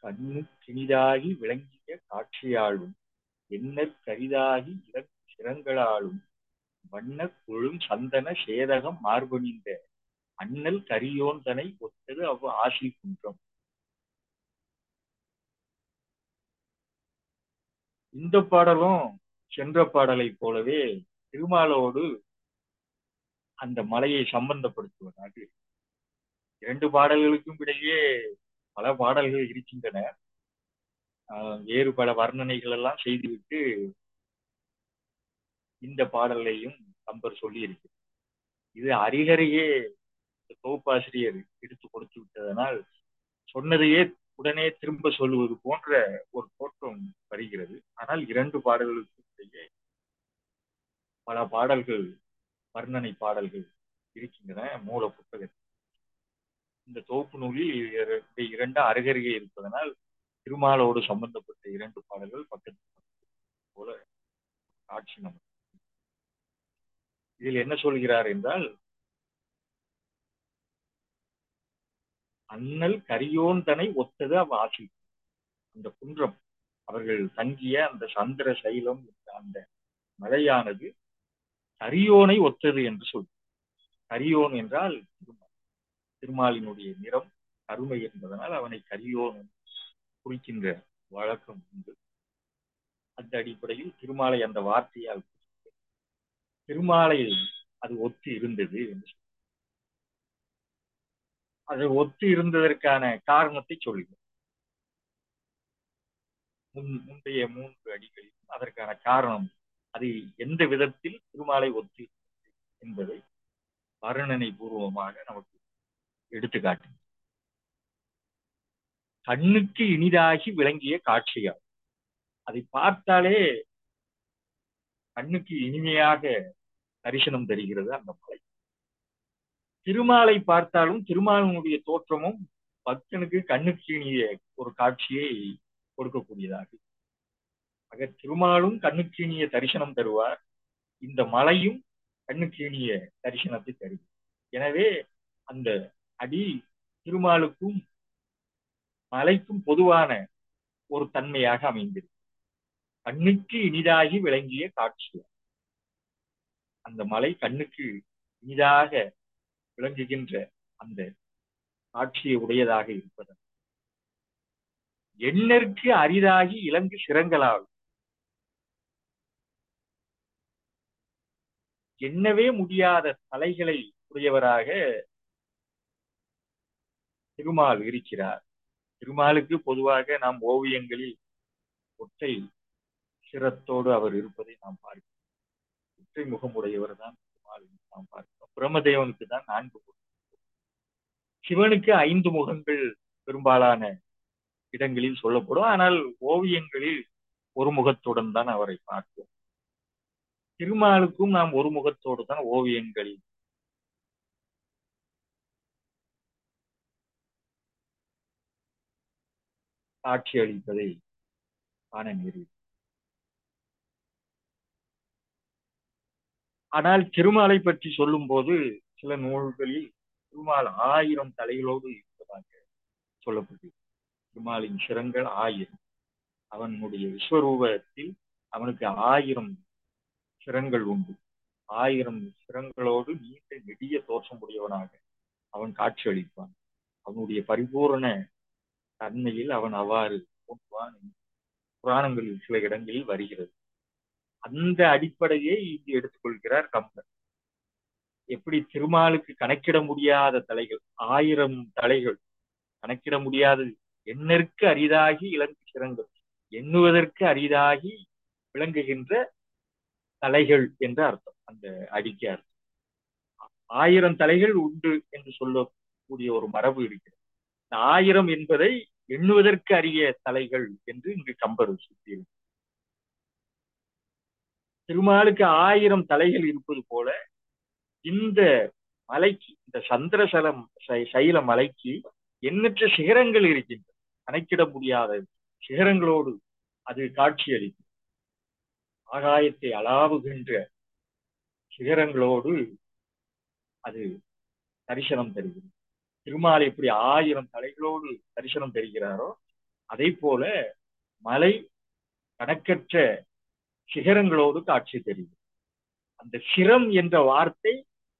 கண்ணு கிணிதாகி விளங்கிய காட்சியாளும் எண்ணற் கரிதாகி இளம் சிரங்களாலும் வண்ண கொழும் சந்தன சேதகம் மார்பணிந்த அண்ணல் கரியோந்தனை ஒத்தது அவ் ஆசி குன்றம் இந்த பாடலும் சென்ற பாடலை போலவே திருமாலோடு அந்த மலையை சம்பந்தப்படுத்துவதாக இரண்டு பாடல்களுக்கும் இடையே பல பாடல்கள் இருக்கின்றன வேறு பல வர்ணனைகள் எல்லாம் செய்துவிட்டு இந்த பாடலையும் கம்பர் சொல்லி இருக்கு இது அரிகரையே தொகுப்பாசிரியர் எடுத்து கொடுத்து விட்டதனால் சொன்னதையே உடனே திரும்ப சொல்லுவது போன்ற ஒரு தோற்றம் வருகிறது ஆனால் இரண்டு பாடல்களுக்கு இடையே பல பாடல்கள் வர்ணனை பாடல்கள் இருக்கின்றன மூல புத்தகத்தில் இந்த தொகுப்பு நூலில் இரண்டு அருகருகே இருப்பதனால் திருமாலோடு சம்பந்தப்பட்ட இரண்டு பாடல்கள் பக்கத்து போல காட்சி நமக்கு இதில் என்ன சொல்கிறார் என்றால் அண்ணல் கரியோந்தனை ஒத்தது அவ் ஆசி அந்த குன்றம் அவர்கள் தங்கிய அந்த சந்திர சைலம் அந்த மலையானது கரியோனை ஒத்தது என்று சொல் கரியோன் என்றால் திருமால் திருமாலினுடைய நிறம் கருமை என்பதனால் அவனை கரியோன் குறிக்கின்ற வழக்கம் உண்டு அந்த அடிப்படையில் திருமாலை அந்த வார்த்தையால் திருமாலை அது ஒத்து இருந்தது என்று அது ஒத்து இருந்ததற்கான காரணத்தை சொல்லுங்கள் முன் முந்தைய மூன்று அடிகளில் அதற்கான காரணம் அது எந்த விதத்தில் திருமாலை ஒத்து என்பதை வர்ணனை பூர்வமாக நமக்கு எடுத்துக்காட்டு கண்ணுக்கு இனிதாகி விளங்கிய காட்சியால் அதை பார்த்தாலே கண்ணுக்கு இனிமையாக தரிசனம் தருகிறது அந்த மலை திருமாலை பார்த்தாலும் திருமாலினுடைய தோற்றமும் பக்தனுக்கு கண்ணுக்கு இனிய ஒரு காட்சியை கொடுக்கக்கூடியதாக ஆக திருமாலும் கண்ணுக்கு இனிய தரிசனம் தருவார் இந்த மலையும் கண்ணுக்கு இனிய தரிசனத்தை தருவார் எனவே அந்த அடி திருமாலுக்கும் மலைக்கும் பொதுவான ஒரு தன்மையாக அமைந்திருக்கு கண்ணுக்கு இனிதாகி விளங்கிய காட்சி அந்த மலை கண்ணுக்கு இனிதாக விளங்குகின்ற அந்த காட்சியை உடையதாக இருப்பதன் எண்ணற்கு அரிதாகி இலங்கு சிறங்களால் எண்ணவே முடியாத தலைகளை உடையவராக திருமால் இருக்கிறார் திருமாலுக்கு பொதுவாக நாம் ஓவியங்களில் ஒற்றை சிரத்தோடு அவர் இருப்பதை நாம் பார்க்கிறோம் ஒற்றை முகமுடையவர் தான் திருமால் நாம் பார்க்கிறோம் பிரம்மதேவனுக்கு தான் நான்கு முகம் சிவனுக்கு ஐந்து முகங்கள் பெரும்பாலான இடங்களில் சொல்லப்படும் ஆனால் ஓவியங்களில் ஒரு முகத்துடன் தான் அவரை பார்ப்போம் திருமாலுக்கும் நாம் ஒரு முகத்தோடு தான் ஓவியங்களில் காட்சி அளிப்பதை காண நேரில் ஆனால் திருமாலை பற்றி சொல்லும் போது சில நூல்களில் திருமால் ஆயிரம் தலைகளோடு இருப்பதாக சொல்லப்பட்டு திருமாலின் சிரங்கள் ஆயிரம் அவனுடைய விஸ்வரூபத்தில் அவனுக்கு ஆயிரம் சிரங்கள் உண்டு ஆயிரம் சிரங்களோடு நீண்ட நெடிய தோற்றம் உடையவனாக அவன் காட்சி அளிப்பான் அவனுடைய பரிபூரண தன்மையில் அவன் அவ்வாறு தோன்றுவான் புராணங்களில் சில இடங்களில் வருகிறது அந்த அடிப்படையை இங்கு எடுத்துக்கொள்கிறார் கம்பர் எப்படி திருமாலுக்கு கணக்கிட முடியாத தலைகள் ஆயிரம் தலைகள் கணக்கிட முடியாது எண்ணற்கு அரிதாகி இளங்கு சிறங்கள் எண்ணுவதற்கு அரிதாகி விளங்குகின்ற தலைகள் என்று அர்த்தம் அந்த அடிக்கு அர்த்தம் ஆயிரம் தலைகள் உண்டு என்று சொல்லக்கூடிய ஒரு மரபு இருக்கிறது ஆயிரம் என்பதை எண்ணுவதற்கு அரிய தலைகள் என்று இங்கு கம்பர் சுற்றியிருக்கு திருமாலுக்கு ஆயிரம் தலைகள் இருப்பது போல இந்த மலைக்கு இந்த சந்திரசலம் சைல மலைக்கு எண்ணற்ற சிகரங்கள் இருக்கின்றன கணக்கிட முடியாத சிகரங்களோடு அது காட்சியளிக்கும் ஆகாயத்தை அளாவுகின்ற சிகரங்களோடு அது தரிசனம் தருகிறது திருமால் எப்படி ஆயிரம் தலைகளோடு தரிசனம் தருகிறாரோ அதே போல மலை கணக்கற்ற சிகரங்களோடு காட்சி தெரியும் அந்த சிரம் என்ற வார்த்தை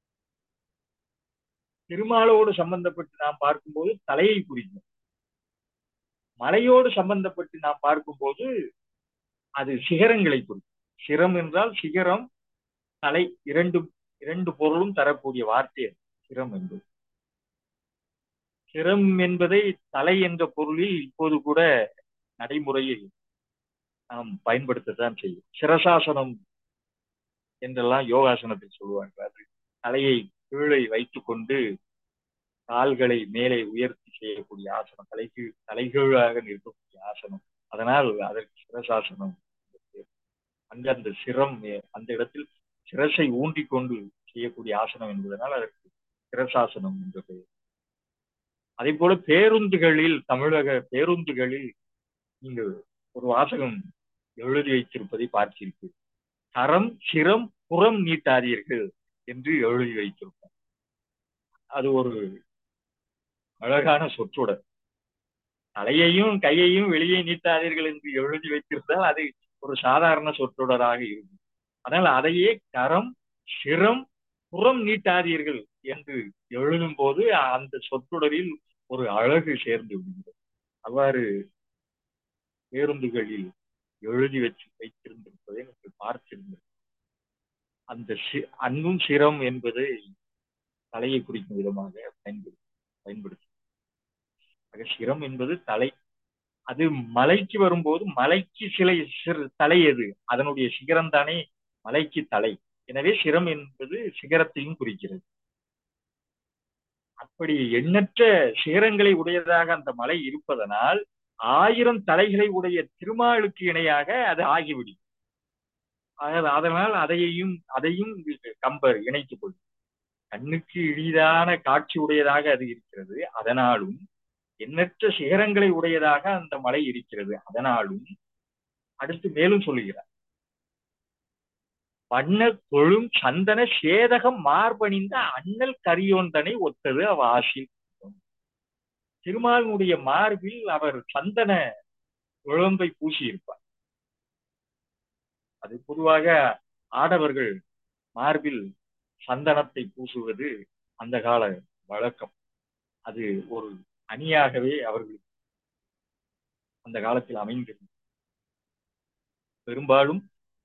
திருமாலோடு சம்பந்தப்பட்டு நாம் பார்க்கும்போது தலையை குறிக்கும் மலையோடு சம்பந்தப்பட்டு நாம் பார்க்கும்போது அது சிகரங்களை குறிக்கும் சிரம் என்றால் சிகரம் தலை இரண்டு இரண்டு பொருளும் தரக்கூடிய வார்த்தை சிரம் என்பது சிரம் என்பதை தலை என்ற பொருளில் இப்போது கூட நடைமுறையில் நாம் பயன்படுத்தத்தான் செய்யும் சிரசாசனம் என்றெல்லாம் யோகாசனத்தில் சொல்லுவார்கள் அது தலையை கீழே வைத்துக் கொண்டு கால்களை மேலே உயர்த்தி செய்யக்கூடிய ஆசனம் தலைக்கு தலைகீழாக நிற்கக்கூடிய ஆசனம் அதனால் அதற்கு சிரசாசனம் அங்கு அந்த சிரம் அந்த இடத்தில் சிரசை ஊன்றிக் கொண்டு செய்யக்கூடிய ஆசனம் என்பதனால் அதற்கு சிரசாசனம் என்று பெயர் அதே போல பேருந்துகளில் தமிழக பேருந்துகளில் நீங்கள் ஒரு வாசகம் எழுதி வைத்திருப்பதை பார்த்திருப்பீர்கள் கரம் சிரம் புறம் நீட்டாதீர்கள் என்று எழுதி வைத்திருப்போம் அது ஒரு அழகான சொற்றொடர் தலையையும் கையையும் வெளியே நீட்டாதீர்கள் என்று எழுதி வைத்திருந்தால் அது ஒரு சாதாரண சொற்றொடராக இருக்கும் ஆனால் அதையே கரம் சிரம் புறம் நீட்டாதீர்கள் என்று எழுதும் போது அந்த சொற்றொடரில் ஒரு அழகு சேர்ந்து விடுகிறது அவ்வாறு பேருந்துகளில் எழுதி வச்சு வைத்திருந்திருப்பதை நீங்கள் பார்த்திருந்தது அந்த அன்பும் சிரம் என்பதை தலையை குறிக்கும் விதமாக பயன்படுத்தி பயன்படுத்தி ஆக சிரம் என்பது தலை அது மலைக்கு வரும்போது மலைக்கு சிலை தலை எது அதனுடைய சிகரம் தானே மலைக்கு தலை எனவே சிரம் என்பது சிகரத்தையும் குறிக்கிறது அப்படி எண்ணற்ற சிகரங்களை உடையதாக அந்த மலை இருப்பதனால் ஆயிரம் தலைகளை உடைய திருமாலுக்கு இணையாக அது ஆகிவிடும் அதனால் அதையும் அதையும் கம்பர் இணைத்துக் கொள்ளும் கண்ணுக்கு எளிதான காட்சி உடையதாக அது இருக்கிறது அதனாலும் எண்ணற்ற சிகரங்களை உடையதாக அந்த மலை இருக்கிறது அதனாலும் அடுத்து மேலும் சொல்லுகிறார் வண்ண தொழும் சந்தன சேதகம் மார்பணிந்த அண்ணல் கரியோந்தனை ஒத்தது அவ ஆசில் திருமாலினுடைய மார்பில் அவர் சந்தன குழம்பை பூசியிருப்பார் அது பொதுவாக ஆடவர்கள் மார்பில் சந்தனத்தை பூசுவது அந்த கால வழக்கம் அது ஒரு அணியாகவே அவர்கள் அந்த காலத்தில் அமைந்திருந்தது பெரும்பாலும்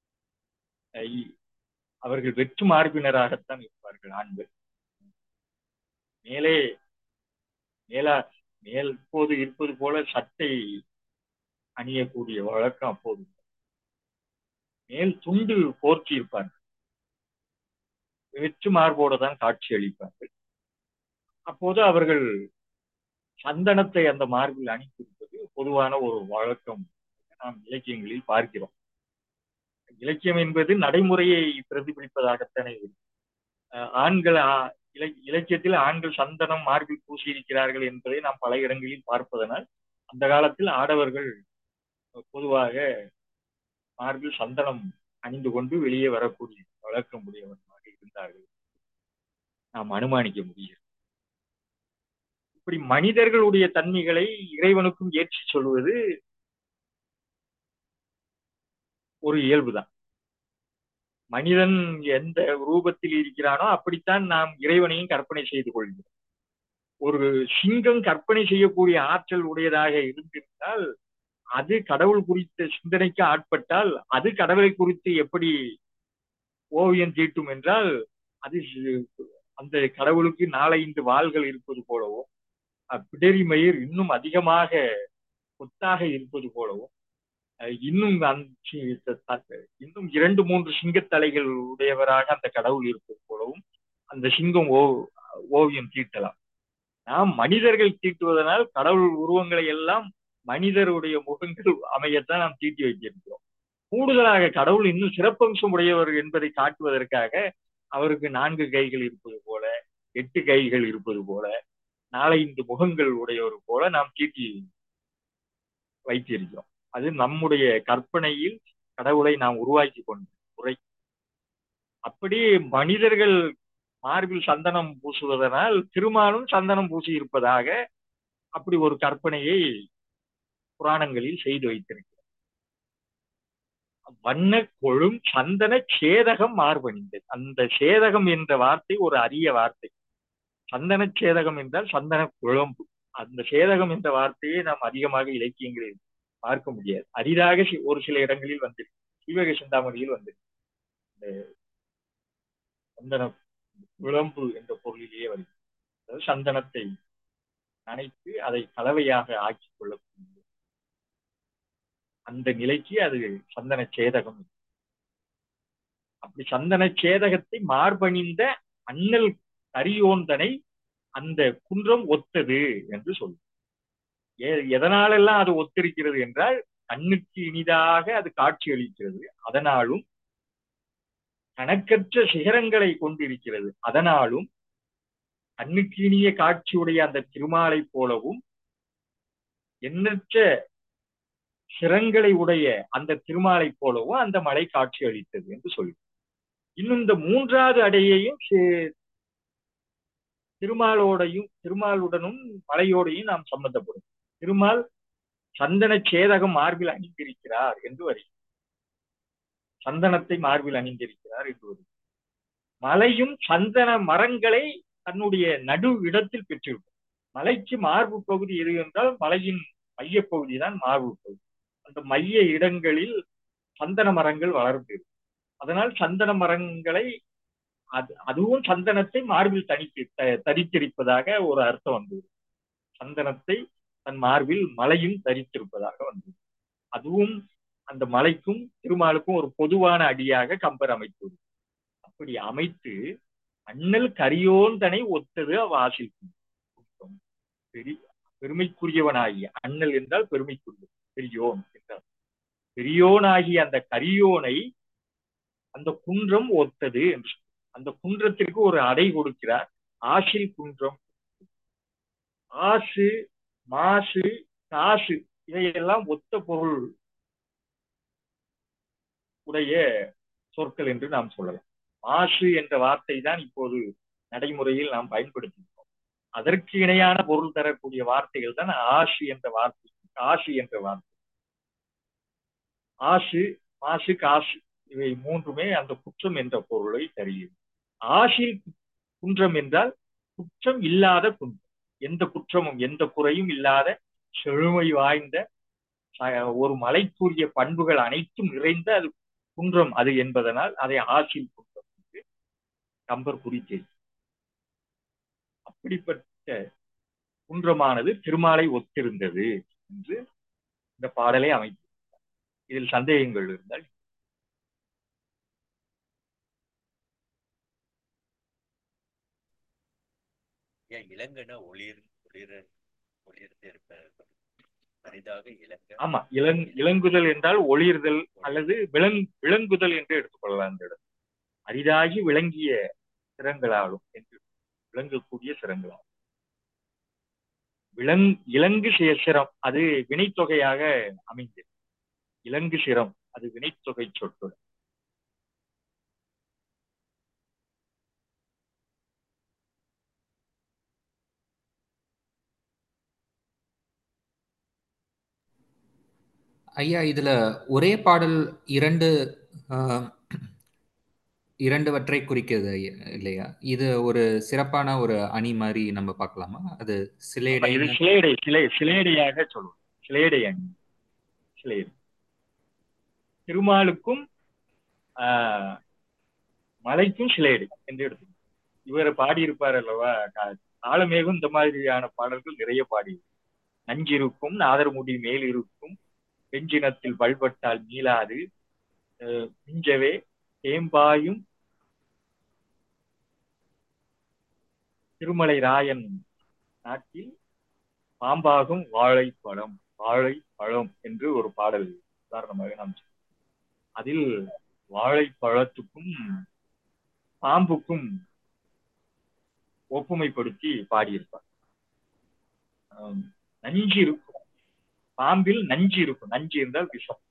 அவர்கள் வெற்று மார்பினராகத்தான் இருப்பார்கள் ஆண்கள் மேலே மேலா மேல் இப்போது இருப்பது போல சட்டை அணியக்கூடிய வழக்கம் அப்போது மேல் துண்டு போர்த்தி இருப்பார்கள் வெற்று மார்போடு தான் காட்சி அளிப்பார்கள் அப்போது அவர்கள் சந்தனத்தை அந்த மார்பில் அணிந்திருப்பது பொதுவான ஒரு வழக்கம் நாம் இலக்கியங்களில் பார்க்கிறோம் இலக்கியம் என்பது நடைமுறையை பிரதிபலிப்பதாகத்தானே ஆண்கள் இலக்கியத்தில் ஆண்கள் சந்தனம் மார்பில் பூசியிருக்கிறார்கள் என்பதை நாம் பல இடங்களில் பார்ப்பதனால் அந்த காலத்தில் ஆடவர்கள் பொதுவாக மார்பில் சந்தனம் அணிந்து கொண்டு வெளியே வரக்கூடிய வழக்கம் உடையவர்களாக இருந்தார்கள் நாம் அனுமானிக்க முடியும் இப்படி மனிதர்களுடைய தன்மைகளை இறைவனுக்கும் ஏற்றி சொல்வது ஒரு இயல்புதான் மனிதன் எந்த ரூபத்தில் இருக்கிறானோ அப்படித்தான் நாம் இறைவனையும் கற்பனை செய்து கொள்கிறோம் ஒரு சிங்கம் கற்பனை செய்யக்கூடிய ஆற்றல் உடையதாக இருந்திருந்தால் அது கடவுள் குறித்த சிந்தனைக்கு ஆட்பட்டால் அது கடவுளை குறித்து எப்படி ஓவியம் தீட்டும் என்றால் அது அந்த கடவுளுக்கு நாலைந்து வாள்கள் இருப்பது போலவும் பிடரி மயிர் இன்னும் அதிகமாக கொத்தாக இருப்பது போலவும் இன்னும் இன்னும் இரண்டு மூன்று சிங்கத்தலைகள் உடையவராக அந்த கடவுள் இருப்பது போலவும் அந்த சிங்கம் ஓ ஓவியம் தீட்டலாம் நாம் மனிதர்கள் தீட்டுவதனால் கடவுள் உருவங்களை எல்லாம் மனிதருடைய முகங்கள் அமையத்தான் நாம் தீட்டி வைத்திருக்கிறோம் கூடுதலாக கடவுள் இன்னும் சிறப்பம்சம் உடையவர் என்பதை காட்டுவதற்காக அவருக்கு நான்கு கைகள் இருப்பது போல எட்டு கைகள் இருப்பது போல நாலైந்து முகங்கள் உடையவர் போல நாம் தீட்டி வைத்திருக்கிறோம் அது நம்முடைய கற்பனையில் கடவுளை நாம் உருவாக்கி கொண்ட முறை அப்படி மனிதர்கள் மார்பில் சந்தனம் பூசுவதனால் திருமாலும் சந்தனம் பூசி இருப்பதாக அப்படி ஒரு கற்பனையை புராணங்களில் செய்து வைத்திருக்கிறார் வண்ண கொழும் சந்தன சேதகம் மார்பணிந்தது அந்த சேதகம் என்ற வார்த்தை ஒரு அரிய வார்த்தை சந்தன சேதகம் என்றால் சந்தன குழம்பு அந்த சேதகம் என்ற வார்த்தையை நாம் அதிகமாக இலக்கியங்களில் பார்க்க முடியாது அரிதாக ஒரு சில இடங்களில் வந்திருக்கு சிவக சிந்தாமணியில் வந்திருக்கு இந்த சந்தன குழம்பு என்ற பொருளிலேயே வருகிறது அதாவது சந்தனத்தை நனைத்து அதை கலவையாக ஆக்கிக் கொள்ளக்கூடிய அந்த நிலைக்கு அது சந்தன சேதகம் அப்படி சந்தன சேதகத்தை மார்பணிந்த அண்ணல் கரியோந்தனை அந்த குன்றம் ஒத்தது என்று சொல்லும் எதனாலெல்லாம் அது ஒத்திருக்கிறது என்றால் கண்ணுக்கு இனிதாக அது காட்சி அளிக்கிறது அதனாலும் கணக்கற்ற சிகரங்களை கொண்டிருக்கிறது அதனாலும் கண்ணுக்கு இனிய காட்சியுடைய அந்த திருமாலை போலவும் எண்ணற்ற சிரங்களை உடைய அந்த திருமாலை போலவும் அந்த மலை காட்சி அளித்தது என்று சொல்லி இன்னும் இந்த மூன்றாவது அடையையும் திருமாலோடையும் திருமாலுடனும் மலையோடையும் நாம் சம்பந்தப்படும் திருமால் சந்தன சேதகம் மார்பில் அணிந்திருக்கிறார் என்று வருகிறது சந்தனத்தை மார்பில் அணிந்திருக்கிறார் என்று வருகிறது மலையும் சந்தன மரங்களை தன்னுடைய நடு இடத்தில் பெற்றிருக்கும் மலைக்கு மார்பு பகுதி எது என்றால் மலையின் மைய பகுதி தான் மார்பு பகுதி அந்த மைய இடங்களில் சந்தன மரங்கள் வளர்ந்து அதனால் சந்தன மரங்களை அது அதுவும் சந்தனத்தை மார்பில் தனித்து தரித்திருப்பதாக ஒரு அர்த்தம் வந்தது சந்தனத்தை தன் மார்பில் மலையும் தரித்திருப்பதாக வந்தது அதுவும் அந்த மலைக்கும் திருமாலுக்கும் ஒரு பொதுவான அடியாக கம்பர் அமைத்தது அப்படி அமைத்து அண்ணல் கரியோந்தனை ஒத்தது அவ்வாசில் பெரிய பெருமைக்குரியவனாகிய அண்ணல் என்றால் பெருமைக்குரிய பெரியோன் என்றார் பெரியோனாகிய அந்த கரியோனை அந்த குன்றம் ஒத்தது என்று அந்த குன்றத்திற்கு ஒரு அடை கொடுக்கிறார் ஆசில் குன்றம் ஆசு மாசு காசு இவையெல்லாம் ஒத்த பொருள் உடைய சொற்கள் என்று நாம் சொல்லலாம் மாசு என்ற வார்த்தை தான் இப்போது நடைமுறையில் நாம் பயன்படுத்துகிறோம் அதற்கு இணையான பொருள் தரக்கூடிய வார்த்தைகள் தான் ஆசு என்ற வார்த்தை காசு என்ற வார்த்தை ஆசு மாசு காசு இவை மூன்றுமே அந்த குற்றம் என்ற பொருளை தருகிறது ஆசில் குன்றம் என்றால் குற்றம் இல்லாத குன்றம் எந்த குற்றமும் எந்த குறையும் இல்லாத செழுமை வாய்ந்த ஒரு மலைக்குரிய பண்புகள் அனைத்தும் நிறைந்த அது குன்றம் அது என்பதனால் அதை ஆசில் குன்றம் என்று கம்பர் குறித்தது அப்படிப்பட்ட குன்றமானது திருமாலை ஒத்திருந்தது என்று இந்த பாடலை அமைத்து இதில் சந்தேகங்கள் இருந்தால் இளங்கன ஒளிர் ஒளிர ஒளிர்ந்து இருப்ப அரிதாக இளங்க ஆமா இளங் இளங்குதல் என்றால் ஒளிர்தல் அல்லது விலங் விளங்குதல் என்று எடுத்துக்கொள்ளலாம் அந்த இடம் அரிதாகி விளங்கிய சிரங்களாலும் என்று விளங்கக்கூடிய சிரங்களாலும் விலங் இலங்கு சிரம் அது வினைத்தொகையாக அமைந்தது இலங்கு சிரம் அது வினைத்தொகை சொற்றொடர் ஐயா இதுல ஒரே பாடல் இரண்டு இரண்டுவற்றை குறிக்கிறது இல்லையா இது ஒரு சிறப்பான ஒரு அணி மாதிரி நம்ம பார்க்கலாமா அது சிலேடை இது சிலேடை சிலை சிலேடையாக சொல்லுவோம் சிலேடை அணி சிலேடை திருமாலுக்கும் மலைக்கும் சிலேடை என்று எடுத்து இவர் பாடியிருப்பார் அல்லவா காலமேகும் இந்த மாதிரியான பாடல்கள் நிறைய பாடி நஞ்சிருக்கும் நாதர்முடி மேல் இருக்கும் வெஞ்சினத்தில் வழிபட்டால் மீளாது மிஞ்சவே தேம்பாயும் திருமலை ராயன் நாட்டில் பாம்பாகும் வாழைப்பழம் வாழைப்பழம் என்று ஒரு பாடல் உதாரணமாக நாம் அதில் வாழைப்பழத்துக்கும் பாம்புக்கும் ஒப்புமைப்படுத்தி பாடியிருப்பார் நஞ்சு இருக்கும் பாம்பில் நஞ்சு இருக்கும் நஞ்சு என்றால் விஷம்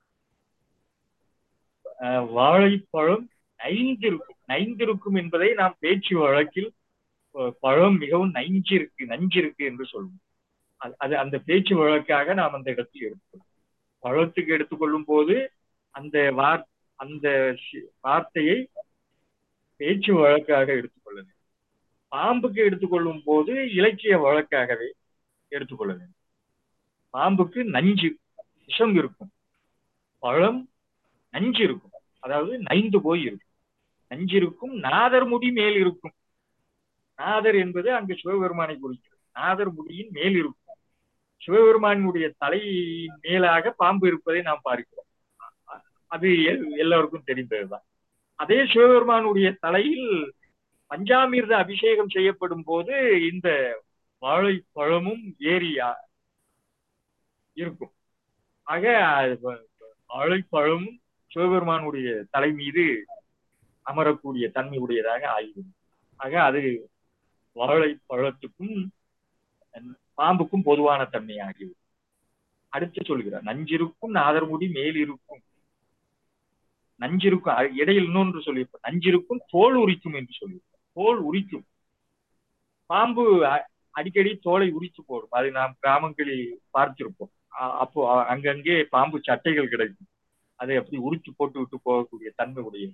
வாழைப்பழம் நைந்திருக்கும் நைந்திருக்கும் என்பதை நாம் பேச்சு வழக்கில் பழம் மிகவும் நஞ்சிருக்கு நஞ்சிருக்கு என்று சொல்வோம் அது அது அந்த பேச்சு வழக்காக நாம் அந்த இடத்தில் எடுத்துக்கொள்ளும் பழத்துக்கு எடுத்துக்கொள்ளும் போது அந்த வார் அந்த சி- வார்த்தையை பேச்சு வழக்காக எடுத்துக்கொள்ள வேண்டும் பாம்புக்கு எடுத்துக்கொள்ளும் போது இலக்கிய வழக்காகவே எடுத்துக்கொள்ள வேண்டும் பாம்புக்கு நஞ்சு விஷம் இருக்கும் பழம் நஞ்சு இருக்கும் அதாவது நைந்து போய் இருக்கும் நஞ்சு இருக்கும் நாதர் முடி மேல் இருக்கும் நாதர் என்பது அங்கு சிவபெருமானை குறிக்கிறது நாதர் முடியின் மேல் இருக்கும் சிவபெருமானுடைய தலையின் மேலாக பாம்பு இருப்பதை நாம் பார்க்கிறோம் அது எல்- எல்லோருக்கும் தெரிந்ததுதான் அதே சிவபெருமானுடைய தலையில் பஞ்சாமிர்த அபிஷேகம் செய்யப்படும் போது இந்த வாழைப்பழமும் ஏரியா இருக்கும் ஆக அது வ- வாழைப்பழமும் சிவபெருமானுடைய தலை மீது அமரக்கூடிய தன்மை உடையதாக ஆகிவிடும் ஆக அது வாழைப்பழத்துக்கும் பாம்புக்கும் பொதுவான தன்மை ஆகிவிடும் அடுத்து சொல்கிறார் நஞ்சிருக்கும் நாதர்முடி மேல் இருக்கும் நஞ்சிருக்கும் அ- இடையில் இன்னொன்று சொல்லியிருப்பார் நஞ்சிருக்கும் தோல் உரிக்கும் என்று சொல்லியிருப்பார் தோல் உரிக்கும் பாம்பு அ- அடிக்கடி தோலை உரித்து போடும் அது நாம் கிராமங்களில் பார்த்திருப்போம் அ- அப்போ அ- அங்கங்கே பாம்பு சட்டைகள் கிடைக்கும் அதை அப்படி உரித்து போட்டு விட்டு போகக்கூடிய தன்மை உடையது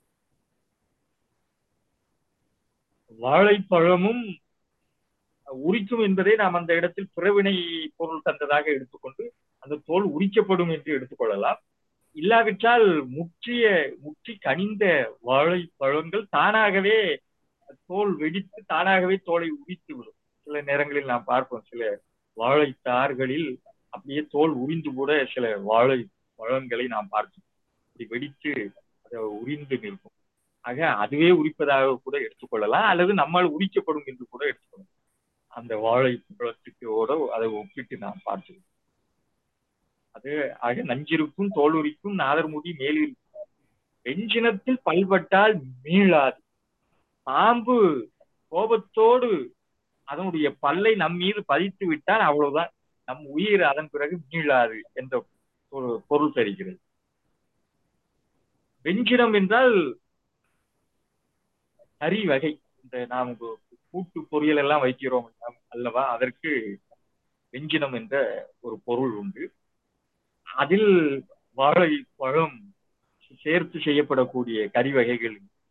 வாழைப்பழமும் உரிக்கும் என்பதை நாம் அந்த இடத்தில் பிறவினை பொருள் தந்ததாக எடுத்துக்கொண்டு அந்த தோல் உரிக்கப்படும் என்று எடுத்துக்கொள்ளலாம் இல்லாவிட்டால் முற்றிய முற்றி கனிந்த வாழைப்பழங்கள் தானாகவே தோல் வெடித்து தானாகவே தோலை உரித்து விடும் சில நேரங்களில் நாம் பார்ப்போம் சில வாழைத்தார்களில் அப்படியே தோல் உரிந்து கூட சில வாழை பழங்களை நாம் பார்க்கிறோம் இப்படி வெடித்து அதை உரிந்து நிற்கும் ஆக அதுவே உரிப்பதாக கூட எடுத்துக்கொள்ளலாம் அல்லது நம்மால் உரிக்கப்படும் என்று கூட எடுத்துக்கொள்ளலாம் அந்த வாழை பழத்துக்கோட அதை ஒப்பிட்டு நாம் பார்க்கிறோம் அது ஆக நஞ்சிருக்கும் தோலுரிக்கும் நாதர்முடி மேலிருக்கும் வெஞ்சினத்தில் பல்பட்டால் மீளாது பாம்பு கோபத்தோடு அதனுடைய பல்லை நம் மீது பதித்து விட்டால் அவ்வளவுதான் நம் உயிர் அதன் பிறகு மீளாது என்ற ஒரு பொருள் தருகிறது வெஞ்சினம் என்றால் கறி வகை இந்த நாம் கூட்டு பொரியல் எல்லாம் வைக்கிறோம் அல்லவா அதற்கு வெஞ்சினம் என்ற ஒரு பொருள் உண்டு அதில் வாழை பழம் சேர்த்து செய்யப்படக்கூடிய கறி வகைகள்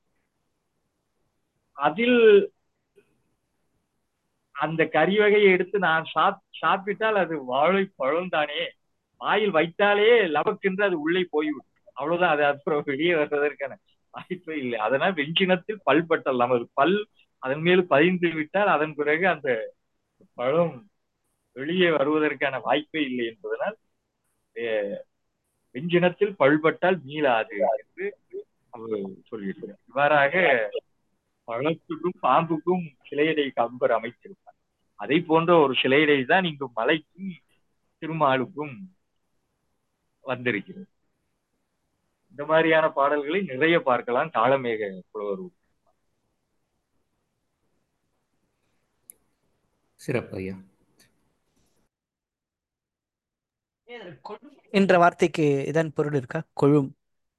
அதில் அந்த கறி வகையை எடுத்து நான் சாப் சாப்பிட்டால் அது வாழைப்பழம் தானே வாயில் வைத்தாலே லவக்கென்று அது உள்ளே போய்விடும் அவ்வளவுதான் அது அப்புறம் வெளியே வர்றதற்கான வாய்ப்பே இல்லை அதனால் வெஞ்சினத்தில் பல்பட்டல் நமது பல் அதன் மேல் பதிந்து விட்டால் அதன் பிறகு அந்த பழம் வெளியே வருவதற்கான வாய்ப்பே இல்லை என்பதனால் வெஞ்சினத்தில் பல்பட்டால் மீளாது என்று அவர் சொல்லியிருக்கிறார் இவ்வாறாக பழத்துக்கும் பாம்புக்கும் சிலையடை கம்பர் அமைத்திருப்பார் அதை போன்ற ஒரு சிலையடை தான் இங்கு மலைக்கும் திருமாலுக்கும் வந்திருக்கிறது இந்த மாதிரியான பாடல்களை நிறைய பார்க்கலாம் காலமேக புலவர் சிறப்பு ஐயா என்ற வார்த்தைக்கு இதன் பொருள் இருக்கா கொழும்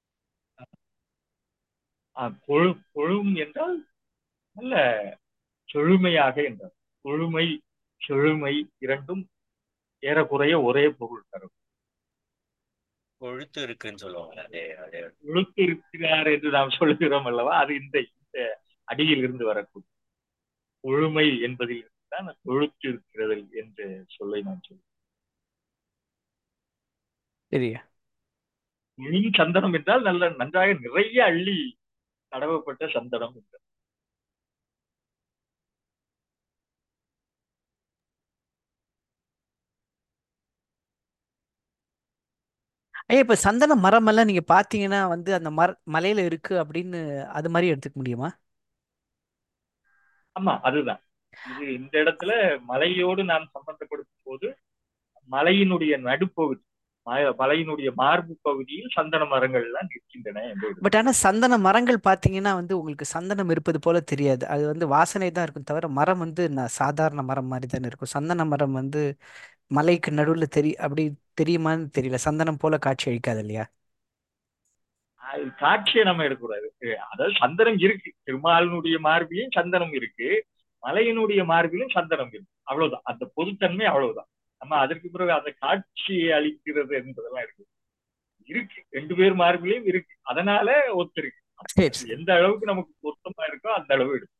கொழு கொழும் என்றால் நல்ல செழுமையாக என்றார் கொழுமை செழுமை இரண்டும் ஏறக்குறைய ஒரே பொருள் தரும் கொழுத்து இருக்குன்னு சொல்லுவாங்க அதே அதே கொழுத்து இருக்கிறார் என்று நாம் சொல்லுகிறோம் அல்லவா அது இந்த இந்த அடியில் இருந்து வரக்கூடிய கொழுமை என்பதில் தான் கொழுத்து இருக்கிறது என்ற சொல்லை நான் சொல்லுவேன் சரியா கொழும் சந்தனம் என்றால் நல்ல நன்றாக நிறைய அள்ளி தடவப்பட்ட சந்தனம் என்றார் ஐயா இப்ப சந்தன மரம் எல்லாம் நீங்க பாத்தீங்கன்னா வந்து அந்த மர மலையில இருக்கு அப்படின்னு அது மாதிரி எடுத்துக்க முடியுமா ஆமா அதுதான் இது இந்த இடத்துல மலையோடு நாம் சம்பந்தப்படுத்தும் போது மலையினுடைய நடுப்பகுதி மலையினுடைய மார்பு பகுதியில் சந்தன மரங்கள் எல்லாம் நிற்கின்றன பட் ஆனா சந்தன மரங்கள் பாத்தீங்கன்னா வந்து உங்களுக்கு சந்தனம் இருப்பது போல தெரியாது அது வந்து வாசனை தான் இருக்கும் தவிர மரம் வந்து நான் சாதாரண மரம் மாதிரி தானே இருக்கும் சந்தன மரம் வந்து மலைக்கு நடுவுல தெரி அப்படி தெரியுமான்னு தெரியல சந்தனம் போல காட்சி அளிக்காது இல்லையா காட்சியை நம்ம எடுக்கக்கூடாது அதாவது சந்தனம் இருக்கு திருமாலினுடைய மார்பிலும் சந்தனம் இருக்கு மலையினுடைய மார்பிலும் சந்தனம் இருக்கு அவ்வளவுதான் அந்த பொதுத்தன்மை அவ்வளவுதான் நம்ம அதற்கு பிறகு அந்த காட்சியை அளிக்கிறது என்பதெல்லாம் இருக்கு இருக்கு ரெண்டு பேர் மார்பிலையும் இருக்கு அதனால ஒத்திருக்கு சரி சரி எந்த அளவுக்கு நமக்கு பொருத்தமா இருக்கோ அந்த அளவு எடுக்கும்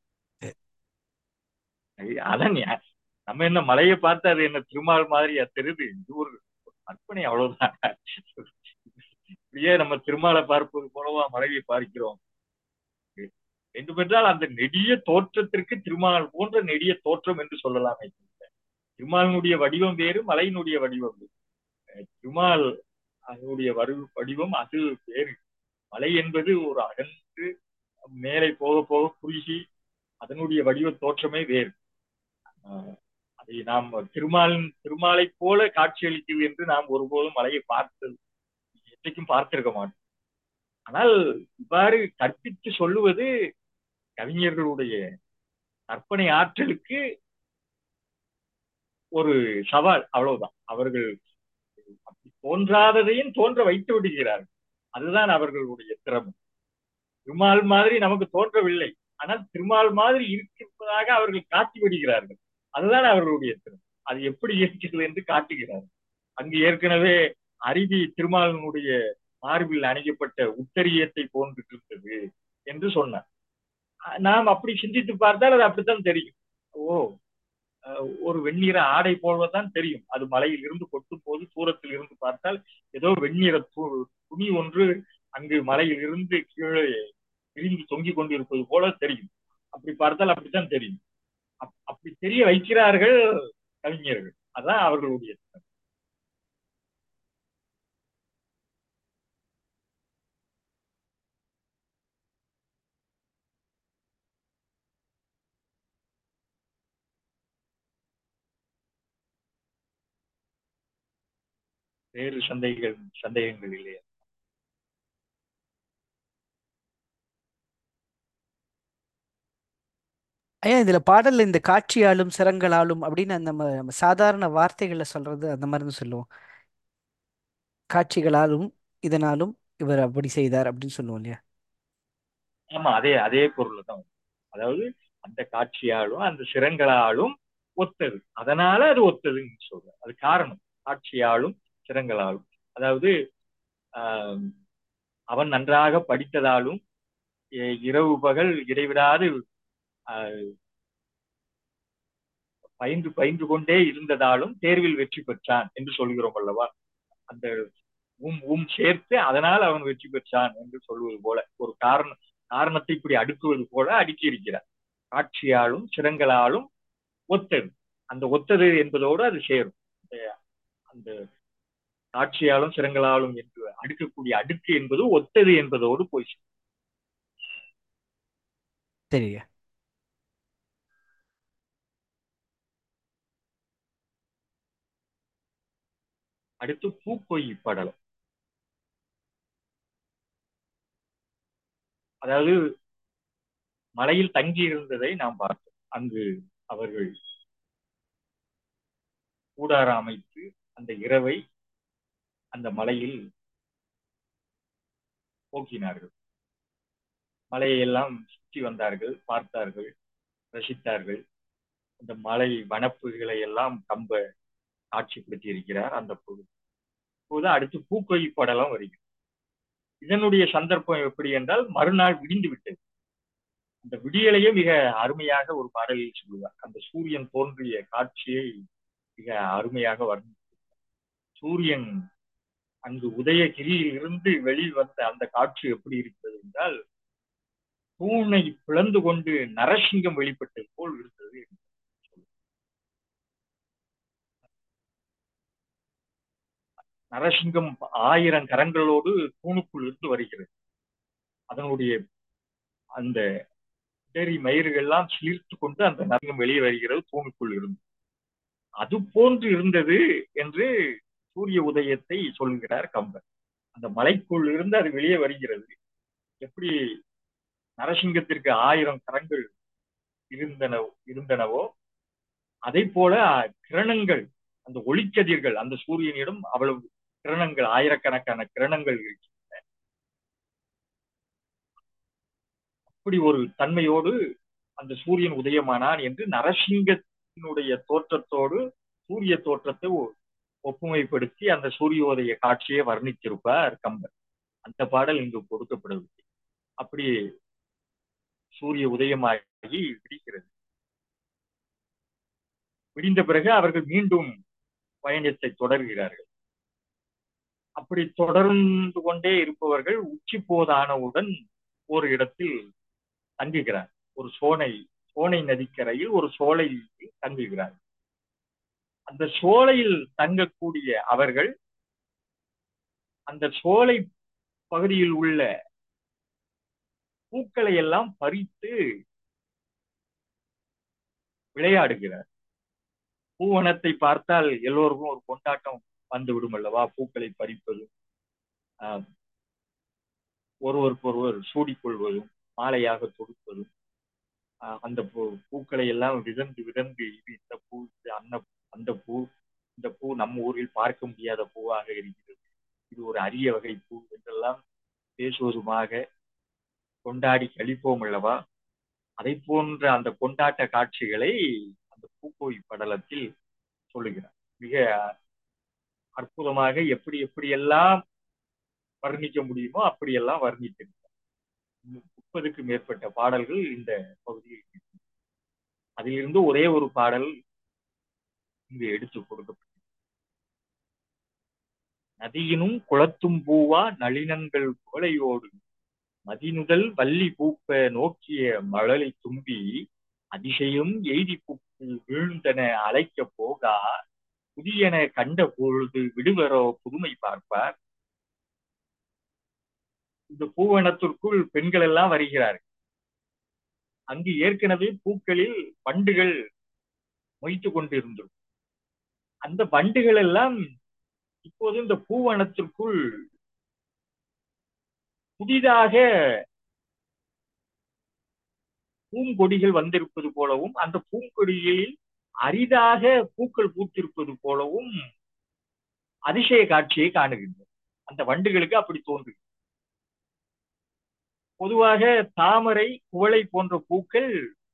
அதான் ஞா- நம்ம என்ன மலையை பார்த்து அது என்ன திருமால் மாதிரியா தெரியுது இது ஒரு கற்பனை அவ்வளவுதான் இப்படியே நம்ம திருமாலை பார்ப்பது போலவா மலையை பார்க்கிறோம் வேண்டுமென்றால் அந்த நெடிய தோற்றத்திற்கு திருமால் போன்ற நெடிய தோற்றம் என்று சொல்லலாமே தவிர, திருமாலினுடைய வடிவம் வேறு மலையினுடைய வடிவம் வேறு அஹ் திருமால் அதனுடைய வரு வடிவம் அது வேறு மலை என்பது ஒரு அகன்று மேலே போக போக குறுகி அதனுடைய வடிவ தோற்றமே வேறு ஆஹ் அதை நாம் திருமால் திருமாலை போல காட்சியளிக்குது என்று நாம் ஒருபோதும் மலையை பார்த்தது என்றைக்கும் பார்த்திருக்க மாட்டோம் ஆனால் இவ்வாறு கற்பித்து சொல்லுவது கவிஞர்களுடைய கற்பனை ஆற்றலுக்கு ஒரு சவால் அவ்வளவுதான் அவர்கள் அப்படி தோன்றாததையும் தோன்ற வைத்து விடுகிறார்கள் அதுதான் அவர்களுடைய திறமை திருமால் மாதிரி நமக்கு தோன்றவில்லை ஆனால் திருமால் மாதிரி இருப்பதாக அவர்கள் காட்டி விடுகிறார்கள் அதுதான் அவர்களுடைய திறமை அது எப்படி இருக்கிறது என்று காட்டுகிறார்கள் அங்கு ஏற்கனவே அருவி திருமாலினுடைய மார்பில் அணிக்கப்பட்ட உத்தரியத்தை போன்று இருந்தது என்று சொன்னார் அஹ் நாம் அப்படி சிந்தித்து பார்த்தால் அது அப்படித்தான் தெரியும் ஓ அஹ் ஒரு வெண்ணிற ஆடை போலதான் தெரியும் அது மலையில் இருந்து கொட்டும் போது தூரத்தில் இருந்து பார்த்தால் ஏதோ வெண்ணிற து- துணி ஒன்று அங்கு மலையில் இருந்து கீழே விரிந்து தொங்கிக் கொண்டிருப்பது போல தெரியும் அப்படி பார்த்தால் அப்படித்தான் தெரியும் அப்- அப்படி தெரிய வைக்கிறார்கள் கவிஞர்கள் அதான் அவர்களுடைய திறமை. வேறு சந்தேகங்கள் சந்தேகங்கள் இல்லையா ஐயா இதுல பாடல்ல இந்த காட்சியாலும் சிறங்களாலும் அப்படின்னு அந்த நம்ம நம்ம சாதாரண வார்த்தைகள்ல சொல்றது அந்த மாதிரி தான் சொல்லுவோம் காட்சிகளாலும் இதனாலும் இவர் அப்படி செய்தார் அப்படின்னு சொல்லுவோம் இல்லையா ஆமா அதே அதே பொருள் தான் வரும். அதாவது அந்த காட்சியாலும் அந்த சிரங்களாலும் ஒத்தது அதனால அது ஒத்ததுன்னு சொல்றேன் அது காரணம் காட்சியாலும் சிரங்களாலும் அதாவது ஆஹ், அவன் நன்றாக படித்ததாலும் எ- இரவு பகல் இடைவிடாது ஆஹ், பயின்று பயின்று கொண்டே இருந்ததாலும் தேர்வில் வெற்றி பெற்றான் என்று சொல்கிறோம் அல்லவா அந்த உம் உம் சேர்த்து அதனால் அவன் வெற்றி பெற்றான் என்று சொல்வது போல ஒரு காரணம் காரணத்தை இப்படி அடுக்குவது போல அடுக்கி இருக்கிறார் காட்சியாலும் சிரங்களாலும் ஒத்தது அந்த ஒத்தது என்பதோடு அது சேரும் அந்த- அந்த காட்சியாலும் சிரங்களாலும் என்று அடுக்கக்கூடிய அடுக்கு என்பது ஒத்தது என்பதோடு போய் சேரும். சரிங்க அடுத்து பூக்கொய் படலம் அதாவது மலையில் தங்கி இருந்ததை நாம் பார்த்தோம் அங்கு அவர்கள் கூடாரம் அமைத்து அந்த இரவை அந்த மலையில் போக்கினார்கள் மலையெல்லாம் சுற்றி வந்தார்கள் பார்த்தார்கள் ரசித்தார்கள் அந்த மலை வனப்புகளை எல்லாம் கம்ப காட்சிப்படுத்தி இருக்கிறார் அந்த பொழுது இப்போது அடுத்து பூக்கொய் படலம் வருகிறது இதனுடைய சந்தர்ப்பம் எப்படி என்றால் மறுநாள் விடிந்து விட்டது அந்த விடியலையே மிக அருமையாக ஒரு பாடலில் சொல்லுவார் அந்த சூரியன் தோன்றிய காட்சியை மிக அருமையாக வர்ணி சூரியன் அங்கு உதயகிரியில் இருந்து வெளிவந்த அந்த காட்சி எப்படி இருக்கிறது என்றால் தூணை பிளந்து கொண்டு நரசிங்கம் வெளிப்பட்டது போல் இருந்தது என்று சொல்லுவார். நரசிங்கம் ஆயிரம் கரங்களோடு தூணுக்குள் இருந்து வருகிறது அதனுடைய அந்த இடறி மயிர்கள்லாம் சிலிர்த்து கொண்டு அந்த நரங்கம் வெளியே வருகிறது தூணுக்குள் இருந்து அது போன்று இருந்தது என்று சூரிய உதயத்தை சொல்கிறார் கம்பர் அந்த மலைக்குள் இருந்து அது வெளியே வருகிறது எப்படி நரசிங்கத்திற்கு ஆயிரம் கரங்கள் இருந்தன இருந்தனவோ அதை போல கிரணங்கள் அந்த ஒளிக்கதிர்கள் அந்த சூரியனிடம் அவ்வளவு கிரணங்கள் ஆயிரக்கணக்கான கிரணங்கள் இருக்கின்றன அப்படி ஒரு தன்மையோடு அந்த சூரியன் உதயமானான் என்று நரசிங்க சூரியனுடைய தோற்றத்தோடு சூரிய தோற்றத்தை ஒ- ஒப்புமைப்படுத்தி அந்த சூரியோதய காட்சியை வர்ணித்திருப்பார் கம்பர் அந்த பாடல் இங்கு கொடுக்கப்படவில்லை அப்படி சூரிய உதயமாகி விடிகிறது விடிந்த பிறகு அவர்கள் மீண்டும் பயணத்தை தொடர்கிறார்கள் அப்படி தொடர்ந்து கொண்டே இருப்பவர்கள் உச்சி போதானவுடன் ஒரு இடத்தில் தங்குகிறார் ஒரு சோனை சோனை நதிக்கரையில் ஒரு சோலையில் தங்குகிறார் அந்த சோலையில் தங்கக்கூடிய அவர்கள் அந்த சோலை பகுதியில் உள்ள பூக்களை எல்லாம் பறித்து விளையாடுகிறார் பூவனத்தை பார்த்தால் எல்லோருக்கும் ஒரு கொண்டாட்டம் வந்து விடும் அல்லவா பூக்களை பறிப்பதும் ஆஹ், ஒருவருக்கொருவர் சூடிக்கொள்வதும் மாலையாக தொடுப்பதும் ஆஹ், அந்த பூ பூக்களை எல்லாம் விதந்து விதந்து இது இந்த பூ இது அன்ன அந்த பூ இந்த பூ நம்ம ஊரில் பார்க்க முடியாத பூவாக இருக்கிறது இது ஒரு அரிய வகை பூ என்றெல்லாம் பேசுவதுமாக கொண்டாடி கழிப்போம் அல்லவா அதை போன்ற அந்த கொண்டாட்ட காட்சிகளை அந்த பூக்கோய் படலத்தில் சொல்லுகிறார் மிக அற்புதமாக எப்படி எப்படியெல்லாம் வர்ணிக்க முடியுமோ அப்படியெல்லாம் வர்ணித்திருக்கிறார் முப்பதுக்கு மேற்பட்ட பாடல்கள் இந்த பகுதியில் இருக்கிறது. அதிலிருந்து ஒரே ஒரு பாடல் இங்கு எடுத்து கொடுக்கப்பட்டது நதியினும் குளத்தும் பூவா நளினங்கள் குவளையோடு மதினுதல் வள்ளி பூப்ப நோக்கிய மழலை தும்பி அதிசயம் எய்தி புக்கு வீழ்ந்தன அழைக்க போகா புதியன கண்ட பொழுது விடுவரோ புதுமை பார்ப்பார் இந்த பூவனத்திற்குள் பெண்கள் எல்லாம் வருகிறார்கள் அங்கு ஏற்கனவே பூக்களில் வண்டுகள் மொய்த்து கொண்டிருந்தது அந்த வண்டுகள் எல்லாம் இப்போது இந்த பூவனத்திற்குள் புதிதாக பூங்கொடிகள் வந்திருப்பது போலவும் அந்த பூங்கொடிகளில் அரிதாக பூக்கள் பூத்திருப்பது போலவும் அதிசய காட்சியை காணுகின்றன அந்த வண்டுகளுக்கு அப்படி தோன்றுகிறது பொதுவாக தாமரை குவளை போன்ற பூக்கள்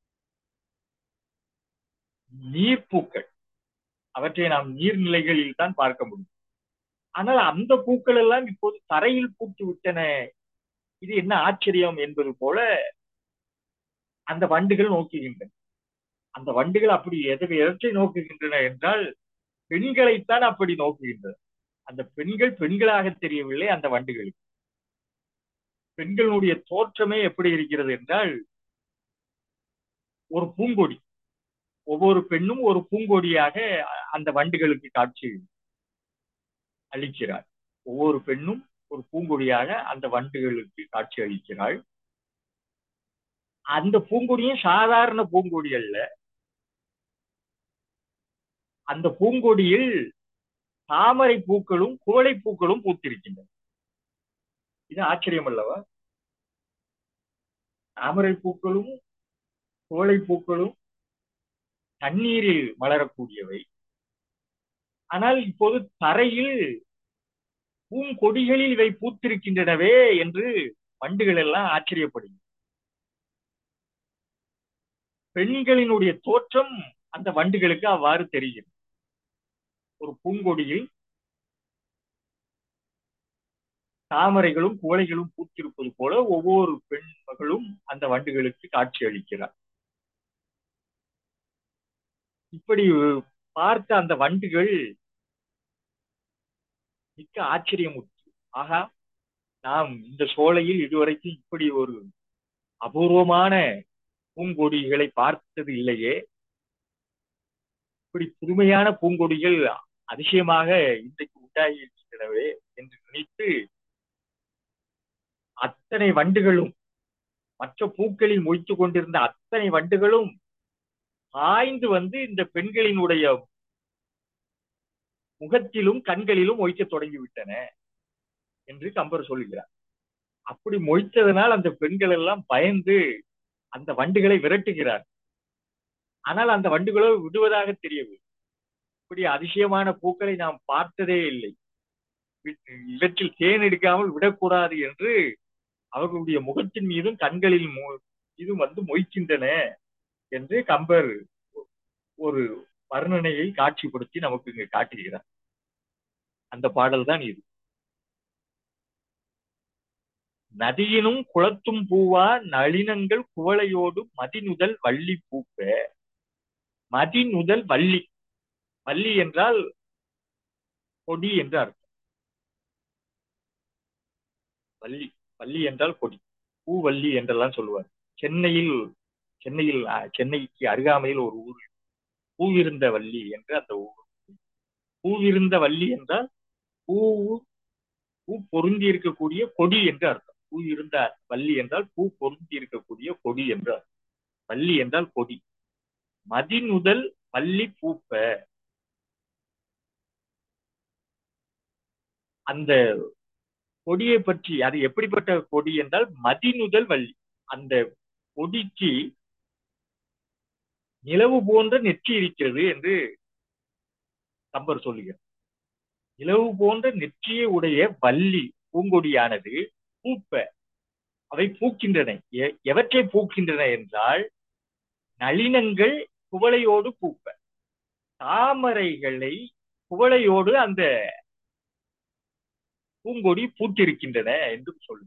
நீர்ப்பூக்கள் அவற்றை நாம் நீர்நிலைகளில் தான் பார்க்க முடியும் ஆனால் அந்த பூக்கள் எல்லாம் இப்போது தரையில் பூத்து விட்டன இது என்ன ஆச்சரியம் என்பது போல அந்த வண்டுகள் நோக்குகின்றன அந்த வண்டுகள் அப்படி எதை எதற்றை நோக்குகின்றன என்றால் பெண்களைத்தான் அப்படி நோக்குகின்றன அந்த பெண்கள் பெண்களாக தெரியவில்லை அந்த வண்டுகளுக்கு பெண்களுடைய தோற்றமே எப்படி இருக்கிறது என்றால் ஒரு பூங்கொடி ஒவ்வொரு பெண்ணும் ஒரு பூங்கொடியாக அந்த வண்டுகளுக்கு காட்சி அளிக்கிறார் ஒவ்வொரு பெண்ணும் ஒரு பூங்கொடியாக அந்த வண்டுகளுக்கு காட்சி அளிக்கிறாள் அந்த பூங்கொடியும் சாதாரண பூங்கொடி அல்ல அந்த பூங்கொடியில் தாமரை பூக்களும் குவளை பூக்களும் பூத்திருக்கின்றன இது ஆச்சரியம் அல்லவா தாமரை பூக்களும் குவளை பூக்களும் தண்ணீரில் மலரக்கூடியவை ஆனால் இப்போது தரையில் பூங்கொடிகளில் இவை பூத்திருக்கின்றனவே என்று வண்டுகள் எல்லாம் ஆச்சரியப்படுகிறது பெண்களினுடைய தோற்றம் அந்த வண்டுகளுக்கு அவ்வாறு தெரிகிறது ஒரு பூங்கொடியில் தாமரைகளும் குவளைகளும் பூத்திருப்பது போல ஒவ்வொரு பெண் மகளும் அந்த வண்டுகளுக்கு காட்சி அளிக்கிறார் இப்படி பார்த்த அந்த வண்டுகள் மிக்க ஆச்சரியமுற்று ஆகா நாம் இந்த சோலையில் இதுவரைக்கும் இப்படி ஒரு அபூர்வமான பூங்கொடிகளை பார்த்தது இல்லையே இப்படி புதுமையான பூங்கொடிகள் அதிசயமாக இன்றைக்கு உண்டாகி இருக்கின்றனவே என்று நினைத்து அத்தனை வண்டுகளும் மற்ற பூக்களில் மொய்த்து கொண்டிருந்த அத்தனை வண்டுகளும் பாய்ந்து வந்து இந்த பெண்களினுடைய முகத்திலும் கண்களிலும் மொய்க்க தொடங்கிவிட்டன என்று கம்பர் சொல்லுகிறார் அப்படி மொய்த்ததனால் அந்த பெண்கள் எல்லாம் பயந்து அந்த வண்டுகளை விரட்டுகிறார் ஆனால் அந்த வண்டுகளோ விடுவதாக தெரியவில்லை இப்படி அதிசயமான பூக்களை நாம் பார்த்ததே இல்லை இவற்றில் தேன் எடுக்காமல் விடக்கூடாது என்று அவர்களுடைய முகத்தின் மீதும் கண்களில் மீதும் வந்து மொய்க்கின்றன என்று கம்பர் ஒரு வர்ணனையை காட்சிப்படுத்தி நமக்கு இங்கு காட்டுகிறார் அந்த பாடல் தான் இது நதியினும் குளத்தும் பூவா நளினங்கள் குவளையோடு மதிநுதல் வள்ளி பூப்ப மதிநுதல் வள்ளி வள்ளி என்றால் கொடி என்று அர்த்தம் வள்ளி வள்ளி என்றால் கொடி பூவள்ளி என்றெல்லாம் சொல்லுவார் சென்னையில் சென்னையில் அஹ், சென்னைக்கு அருகாமையில் ஒரு ஊர் பூவிருந்த வள்ளி என்று அந்த ஊர் பூவிருந்த வள்ளி என்றால் பூ பூ பொருந்தி இருக்கக்கூடிய கொடி என்று அர்த்தம் பூ இருந்த வள்ளி என்றால் பூ பொருந்தி இருக்கக்கூடிய கொடி என்று அர்த்தம் வள்ளி என்றால் கொடி மதிநுதல் வள்ளி பூப்ப அந்த கொடியை பற்றி அது எப்படிப்பட்ட கொடி என்றால் மதிநுதல் வள்ளி அந்த கொடிக்கு நிலவு போன்ற நெற்றி இருக்கிறது என்று கம்பர் சொல்லுகிறார் நிலவு போன்ற நெற்றியை உடைய வள்ளி பூங்கொடியானது பூப்ப அவை பூக்கின்றன எ- எவற்றை பூக்கின்றன என்றால் நளினங்கள் குவளையோடு பூப்ப தாமரைகளை குவளையோடு அந்த பூங்கொடி பூத்திருக்கின்றன என்று சொல்லு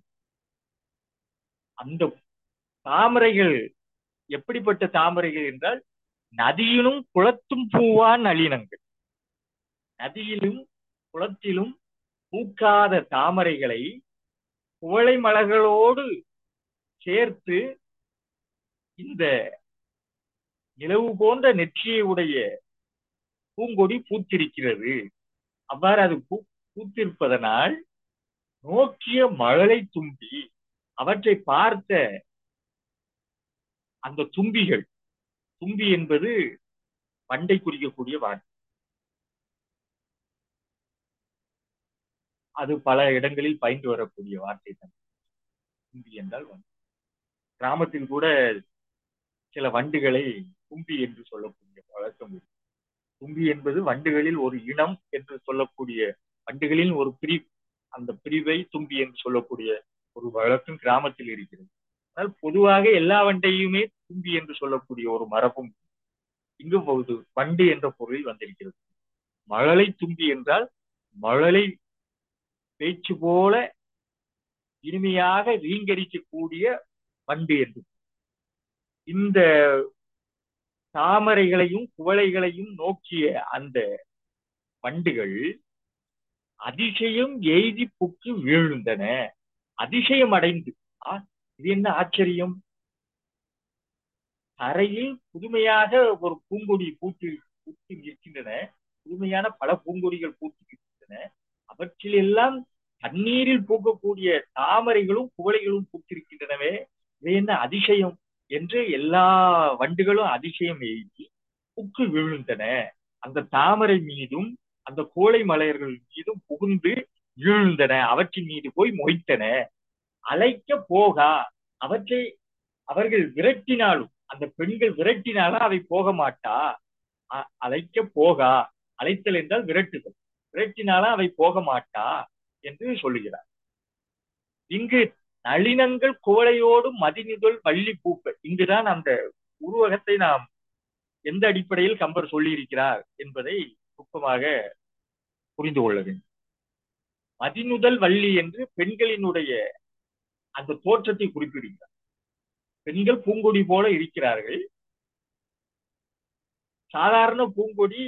அந்த தாமரைகள் எப்படிப்பட்ட தாமரைகள் என்றால் நதியிலும் குளத்தும் பூவா நளினங்கள் நதியிலும் குளத்திலும் பூக்காத தாமரைகளை குவளை மலர்களோடு சேர்த்து இந்த நிலவு போன்ற நெற்றியை உடைய பூங்கொடி பூத்திருக்கிறது அவ்வாறு அது பூ பூத்திருப்பதனால் நோக்கிய மழலை தும்பி அவற்றை பார்த்த அந்த தும்பிகள் தும்பி என்பது வண்டை குறிக்கக்கூடிய வார்த்தை அது பல இடங்களில் பயின்று வரக்கூடிய வார்த்தை தான் தும்பி என்றால் வண்டு கிராமத்தில் கூட சில வண்டுகளை தும்பி என்று சொல்லக்கூடிய வழக்கம் இருக்கு தும்பி என்பது வண்டுகளில் ஒரு இனம் என்று சொல்லக்கூடிய வண்டுகளில் ஒரு பிரிவு அந்த பிரிவை தும்பி என்று சொல்லக்கூடிய ஒரு வழக்கம் கிராமத்தில் இருக்கிறது ஆனால் பொதுவாக எல்லா வண்டையுமே தும்பி என்று சொல்லக்கூடிய ஒரு மரபும் இங்கு ஒரு வண்டு என்ற பொருளில் வந்திருக்கிறது மழலை தும்பி என்றால் மழலை பேச்சு போல இனிமையாக ரீங்கரிக்கக்கூடிய வண்டு என்று இந்த தாமரைகளையும் குவளைகளையும் நோக்கிய அந்த வண்டுகள் அதிசயம் எய்தி புக்கு வீழ்ந்தன அதிசயம் அடைந்து ஆ, இது என்ன ஆச்சரியம் தரையில் புதுமையாக ஒரு பூங்கொடி பூத்து பூத்து நிற்கின்றன புதுமையான பல பூங்கொடிகள் பூத்து நிற்கின்றன அவற்றிலெல்லாம் தண்ணீரில் பூக்கக்கூடிய தாமரைகளும் குவளைகளும் பூத்திருக்கின்றனவே இது என்ன அதிசயம் என்று எல்லா வண்டுகளும் அதிசயம் எய்தி புக்கு விழுந்தன அந்த தாமரை மீதும் அந்த கோழை மலையர்கள் மீதும் புகுந்து வீழ்ந்தன அவற்றின் மீது போய் மொய்த்தன அழைக்க போகா அவற்றை அவர்கள் விரட்டினாலும் அந்த பெண்கள் விரட்டினாலும் அவை போக மாட்டா அ- அழைக்க போகா அழைத்தல் என்றால் விரட்டுதல் விரட்டினாலும் அவை போக மாட்டா என்று சொல்லுகிறார் இங்கு நளினங்கள் குவளையோடு மதிநிதழ் வள்ளி பூப்ப இங்குதான் அந்த உருவகத்தை நாம் எந்த அடிப்படையில் கம்பர் சொல்லியிருக்கிறார் என்பதை நுட்பமாக புரிந்து கொள்ள வேண்டும் மதிநுதல் வள்ளி என்று பெண்களினுடைய அந்த தோற்றத்தை குறிப்பிடுகிறார் பெண்கள் பூங்கொடி போல இருக்கிறார்கள் சாதாரண பூங்கொடி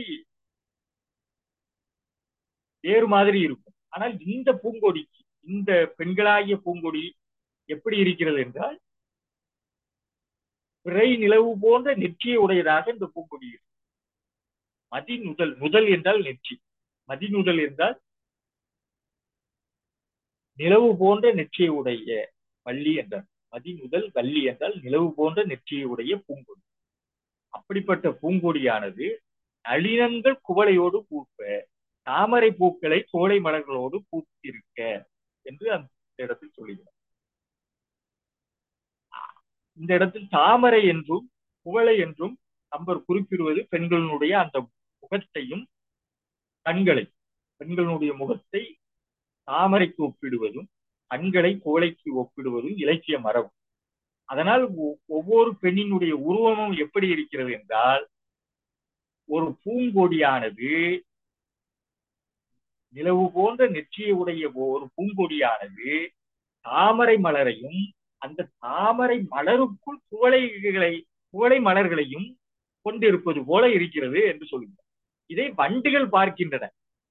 வேறு மாதிரி இருக்கும் ஆனால் இந்த பூங்கொடிக்கு இந்த பெண்களாகிய பூங்கொடி எப்படி இருக்கிறது என்றால் பிறை நிலவு போன்ற நெற்றியை உடையதாக இந்த பூங்கொடி இருக்கு மதி நுதல் நுதல் என்றால் நெற்றி மதி நுதல் என்றால் நிலவு போன்ற நெற்றியை உடைய வள்ளி என்றார் மதி முதல் வள்ளி என்றால் நிலவு போன்ற நெற்றியை உடைய பூங்கொடி அப்படிப்பட்ட பூங்கொடியானது நளினங்கள் குவளையோடு பூப்ப தாமரை பூக்களை கோடை மலர்களோடு பூத்திருக்க என்று அந்த இடத்தில் சொல்லுகிறார் இந்த இடத்தில் தாமரை என்றும் குவளை என்றும் நம்பர் குறிப்பிடுவது பெண்களுடைய அந்த முகத்தையும் கண்களை பெண்களுடைய முகத்தை தாமரைக்கு ஒப்பிடுவதும் கண்களை குவளைக்கு ஒப்பிடுவதும் இலக்கிய மரபு அதனால் ஒ- ஒவ்வொரு பெண்ணினுடைய உருவமும் எப்படி இருக்கிறது என்றால் ஒரு பூங்கொடியானது நிலவு போன்ற நெற்றியை உடைய ஒரு பூங்கொடியானது தாமரை மலரையும் அந்த தாமரை மலருக்குள் குவளைகளை குவளை மலர்களையும் கொண்டிருப்பது போல இருக்கிறது என்று சொல்லுகிறார் இதை வண்டுகள் பார்க்கின்றன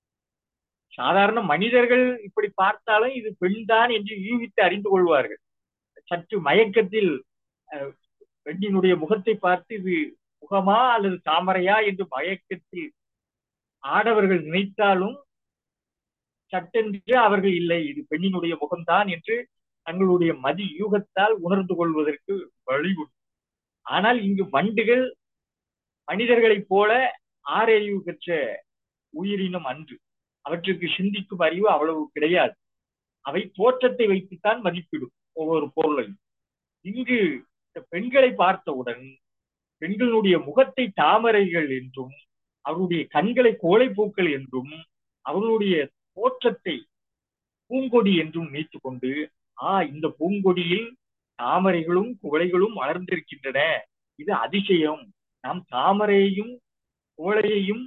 சாதாரண மனிதர்கள் இப்படி பார்த்தாலும் இது பெண்தான் என்று யூகித்து அறிந்து கொள்வார்கள் சற்று மயக்கத்தில் அஹ், பெண்ணினுடைய முகத்தை பார்த்து இது முகமா அல்லது தாமரையா என்று மயக்கத்தில் ஆடவர்கள் நினைத்தாலும் சட்டென்று அவர்கள் இல்லை இது பெண்ணினுடைய முகம்தான் என்று தங்களுடைய மதி யூகத்தால் உணர்ந்து கொள்வதற்கு வழி உண்டு ஆனால் இங்கு வண்டுகள் மனிதர்களைப் போல ஆறறிவு பெற்ற உயிரினம் அன்று அவற்றுக்கு சிந்திக்கும் அறிவு அவ்வளவு கிடையாது அவை தோற்றத்தை வைத்துத்தான் மதிப்பிடும் ஒவ்வொரு பொருளையும் இங்கு இந்த பெண்களை பார்த்தவுடன் பெண்களுடைய முகத்தை தாமரைகள் என்றும் அவருடைய கண்களை கோழைப்பூக்கள் என்றும் அவர்களுடைய தோற்றத்தை பூங்கொடி என்றும் நினைத்துக் கொண்டு ஆ இந்த பூங்கொடியில் தாமரைகளும் குவளைகளும் வளர்ந்திருக்கின்றன இது அதிசயம் நாம் தாமரையையும் குவளையையும்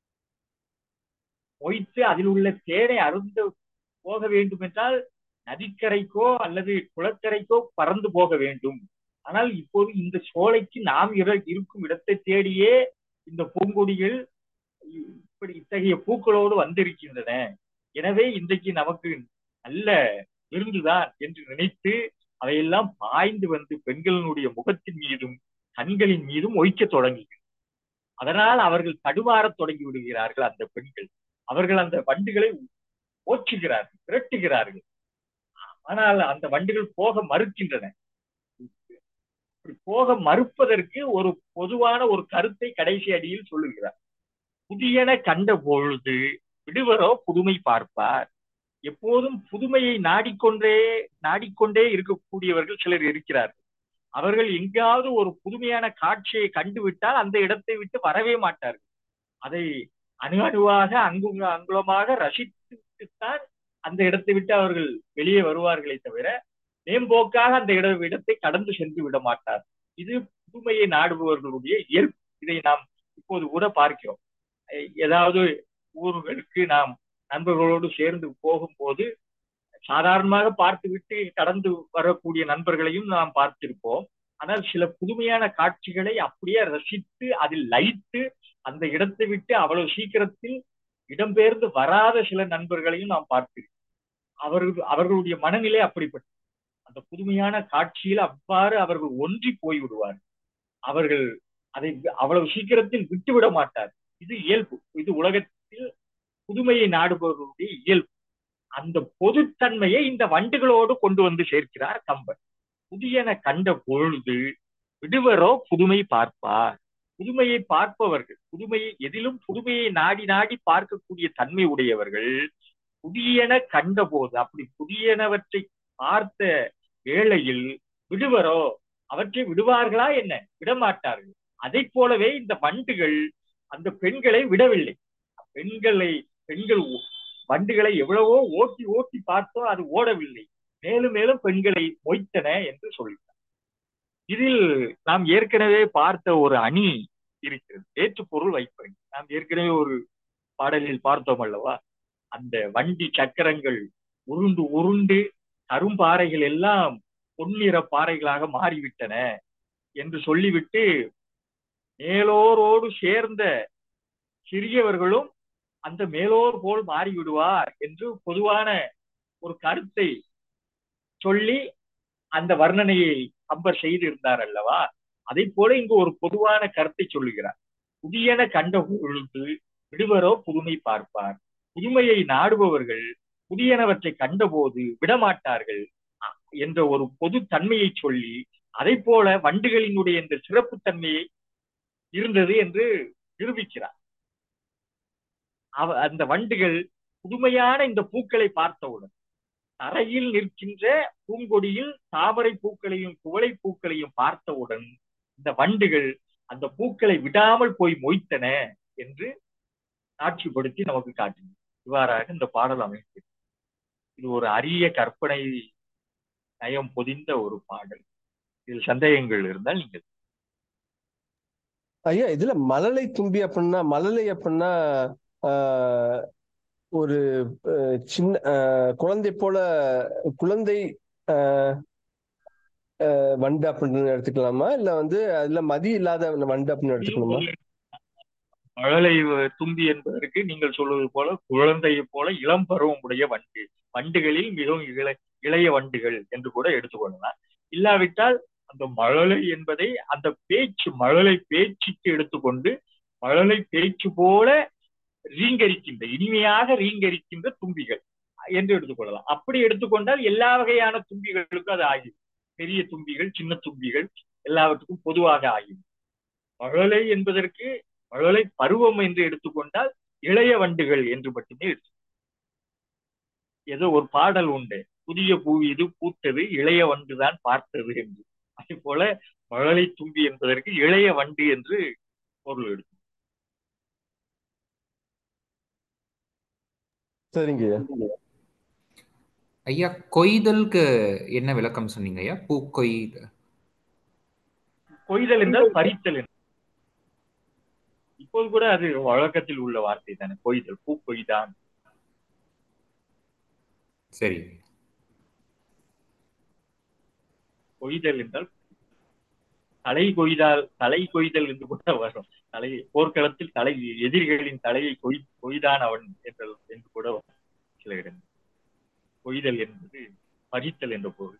மொய்த்து அதில் உள்ள தேனை அருந்த போக வேண்டும் என்றால் நதிக்கரைக்கோ அல்லது குளக்கரைக்கோ பறந்து போக வேண்டும் ஆனால் இப்போது இந்த சோலைக்கு நாம் இர- இருக்கும் இடத்தை தேடியே இந்த பூங்கொடிகள் இப்படி இத்தகைய பூக்களோடு வந்திருக்கின்றன எனவே இன்றைக்கு நமக்கு நல்ல விருந்துதான் என்று நினைத்து அவையெல்லாம் பாய்ந்து வந்து பெண்களினுடைய முகத்தின் மீதும் கண்களின் மீதும் ஒய்க்க தொடங்குகிறது அதனால் அவர்கள் தடுமாறத் தொடங்கி விடுகிறார்கள் அந்த பெண்கள் அவர்கள் அந்த வண்டுகளை ஓற்றுகிறார்கள் விரட்டுகிறார்கள் ஆனால் அந்த வண்டுகள் போக மறுக்கின்றன இப்படி போக மறுப்பதற்கு ஒரு பொதுவான ஒரு கருத்தை கடைசி அடியில் சொல்லுகிறார் புதியன கண்ட பொழுது விடுவரோ புதுமை பார்ப்பார் எப்போதும் புதுமையை நாடிக்கொண்டே நாடிக்கொண்டே இருக்கக்கூடியவர்கள் சிலர் இருக்கிறார்கள் அவர்கள் எங்காவது ஒரு புதுமையான காட்சியை கண்டுவிட்டால் அந்த இடத்தை விட்டு வரவே மாட்டார்கள் அதை அணு அணுவாக அங்கு அங்குலமாக ரசித்துத்தான் அந்த இடத்தை விட்டு அவர்கள் வெளியே வருவார்களே தவிர மேம்போக்காக அந்த இட இடத்தை கடந்து சென்று விட மாட்டார் இது புதுமையை நாடுபவர்களுடைய இயல்பு இதை நாம் இப்போது கூட பார்க்கிறோம் எ- ஏதாவது ஊர்களுக்கு நாம் நண்பர்களோடு சேர்ந்து போகும்போது சாதாரணமாக பார்த்துவிட்டு கடந்து வரக்கூடிய நண்பர்களையும் நாம் பார்த்திருப்போம் ஆனால் சில புதுமையான காட்சிகளை அப்படியே ரசித்து அதில் லயித்து அந்த இடத்தை விட்டு அவ்வளவு சீக்கிரத்தில் இடம்பெயர்ந்து வராத சில நண்பர்களையும் நாம் பார்த்திருக்கோம் அவர்கள் அவர்களுடைய மனநிலை அப்படிப்பட்ட அந்த புதுமையான காட்சியில் அவ்வாறு அவர்கள் ஒன்றி போய் விடுவார் அவர்கள் அதை அவ்வளவு சீக்கிரத்தில் விட்டுவிட மாட்டார் இது இயல்பு இது உலகத்தில் புதுமையை நாடுபவர்களுடைய இயல்பு அந்த பொதுத்தன்மையை இந்த வண்டுகளோடு கொண்டு வந்து சேர்க்கிறார் கம்பன் புதியன கண்ட பொழுது விடுவரோ புதுமை பார்ப்பார் புதுமையை பார்ப்பவர்கள் புதுமையை எதிலும் புதுமையை நாடி நாடி பார்க்கக்கூடிய தன்மை உடையவர்கள் புதியன கண்டபோது அப்படி புதியனவற்றை பார்த்த வேளையில் விடுவரோ அவற்றை விடுவார்களா என்ன விடமாட்டார்கள் அதை போலவே இந்த வண்டுகள் அந்த பெண்களை விடவில்லை பெண்களை பெண்கள் ஓ- வண்டுகளை எவ்வளவோ ஓட்டி ஓட்டி பார்த்தோ அது ஓடவில்லை மேலும் மேலும் பெண்களை மொய்த்தன என்று சொல்கிறார் இதில் நாம் ஏற்கனவே பார்த்த ஒரு அணி இருக்கிறது ஏற்று பொருள் வைப்பது நாம் ஏற்கனவே ஒரு பாடலில் பார்த்தோம் அல்லவா அந்த வண்டி சக்கரங்கள் உருண்டு உருண்டு கரும்பாறைகள் எல்லாம் பொன்னிற பாறைகளாக மாறிவிட்டன என்று சொல்லிவிட்டு மேலோரோடு சேர்ந்த சிறியவர்களும் அந்த மேலோர் போல் மாறிவிடுவார் என்று பொதுவான ஒரு கருத்தை சொல்லி அந்த வர்ணனையை கம்பர் செய்திருந்தார் அல்லவா அதை போல இங்கு ஒரு பொதுவான கருத்தை சொல்லுகிறார் புதியன கண்ட பொழுது விடுவரோ புதுமை பார்ப்பார் புதுமையை நாடுபவர்கள் புதியனவற்றை கண்டபோது விடமாட்டார்கள் என்ற ஒரு பொது தன்மையை சொல்லி அதை போல வண்டுகளினுடைய இந்த சிறப்பு தன்மையை இருந்தது என்று நிரூபிக்கிறார் அவ அந்த வண்டுகள் புதுமையான இந்த பூக்களை பார்த்தவுடன் தரையில் நிற்கின்ற பூங்கொடியில் தாமரை பூக்களையும் குவளை பூக்களையும் பார்த்தவுடன் இந்த வண்டுகள் அந்த பூக்களை விடாமல் போய் மொய்த்தன என்று காட்சிப்படுத்தி நமக்கு காட்டின இவ்வாறாக இந்த பாடல் அமைப்பு இது ஒரு அரிய கற்பனை நயம் பொதிந்த ஒரு பாடல் இதில் சந்தேகங்கள் இருந்தால் நீங்கள் ஐயா இதுல மழலை தும்பி அப்படின்னா மழலை அப்படின்னா ஆஹ், ஒரு அஹ், சின்ன ஆஹ், குழந்தை போல குழந்தை ஆஹ், ஆஹ், வண்டு அப்படின்னு எடுத்துக்கலாமா இல்ல வந்து அதுல மதி இல்லாத வண்டு அப்படின்னு எடுத்துக்கணுமா மழலை தும்பி என்பதற்கு நீங்கள் சொல்வது போல குழந்தையை போல இளம் பருவம் உடைய வண்டு வண்டுகளில் மிகவும் இள இளைய வண்டுகள் என்று கூட எடுத்துக்கொள்ளலாம் இல்லாவிட்டால் அந்த மழலை என்பதை அந்த பேச்சு மழலை பேச்சுக்கு எடுத்துக்கொண்டு மழலை பேச்சு போல ரீங்கரிக்கின்ற இனிமையாக ரீங்கரிக்கின்ற தும்பிகள் என்று எடுத்துக்கொள்ளலாம் அப்படி எடுத்துக்கொண்டால் எல்லா வகையான தும்பிகளுக்கும் அது ஆகிடும் பெரிய தும்பிகள் சின்ன தும்பிகள் எல்லாவற்றுக்கும் பொதுவாக ஆகிடும் மழலை என்பதற்கு மழலை பருவம் என்று எடுத்துக்கொண்டால் இளைய வண்டுகள் என்று மட்டுமே எடுத்து ஏதோ ஒரு பாடல் உண்டு புதிய பூ இது பூத்தது இளைய வண்டுதான் பார்த்தது என்று அதே போல மழலை தும்பி என்பதற்கு இளைய வண்டு என்று பொருள் எடுக்கும் சரிங்க ஐயா ஐயா கொய்தலுக்கு என்ன விளக்கம் சொன்னீங்க ஐயா பூ கொய்து கொய்தல் என்றால் பறித்தல் என்று இப்போது கூட அது வழக்கத்தில் உள்ள வார்த்தை தானே கொய்தல் பூ கொய்தான் சரி கொய்தல் என்றால் தலை கொய்தால் தலை கொய்தல் என்று கூட வரும் தலை போர்க்களத்தில் தலை எதிரிகளின் தலையை கொய் கொய்தான் அவன் என்று என்று கூட வரும் சில இடங்கள் கொய்தல் என்பது பறித்தல் என்ற பொருள்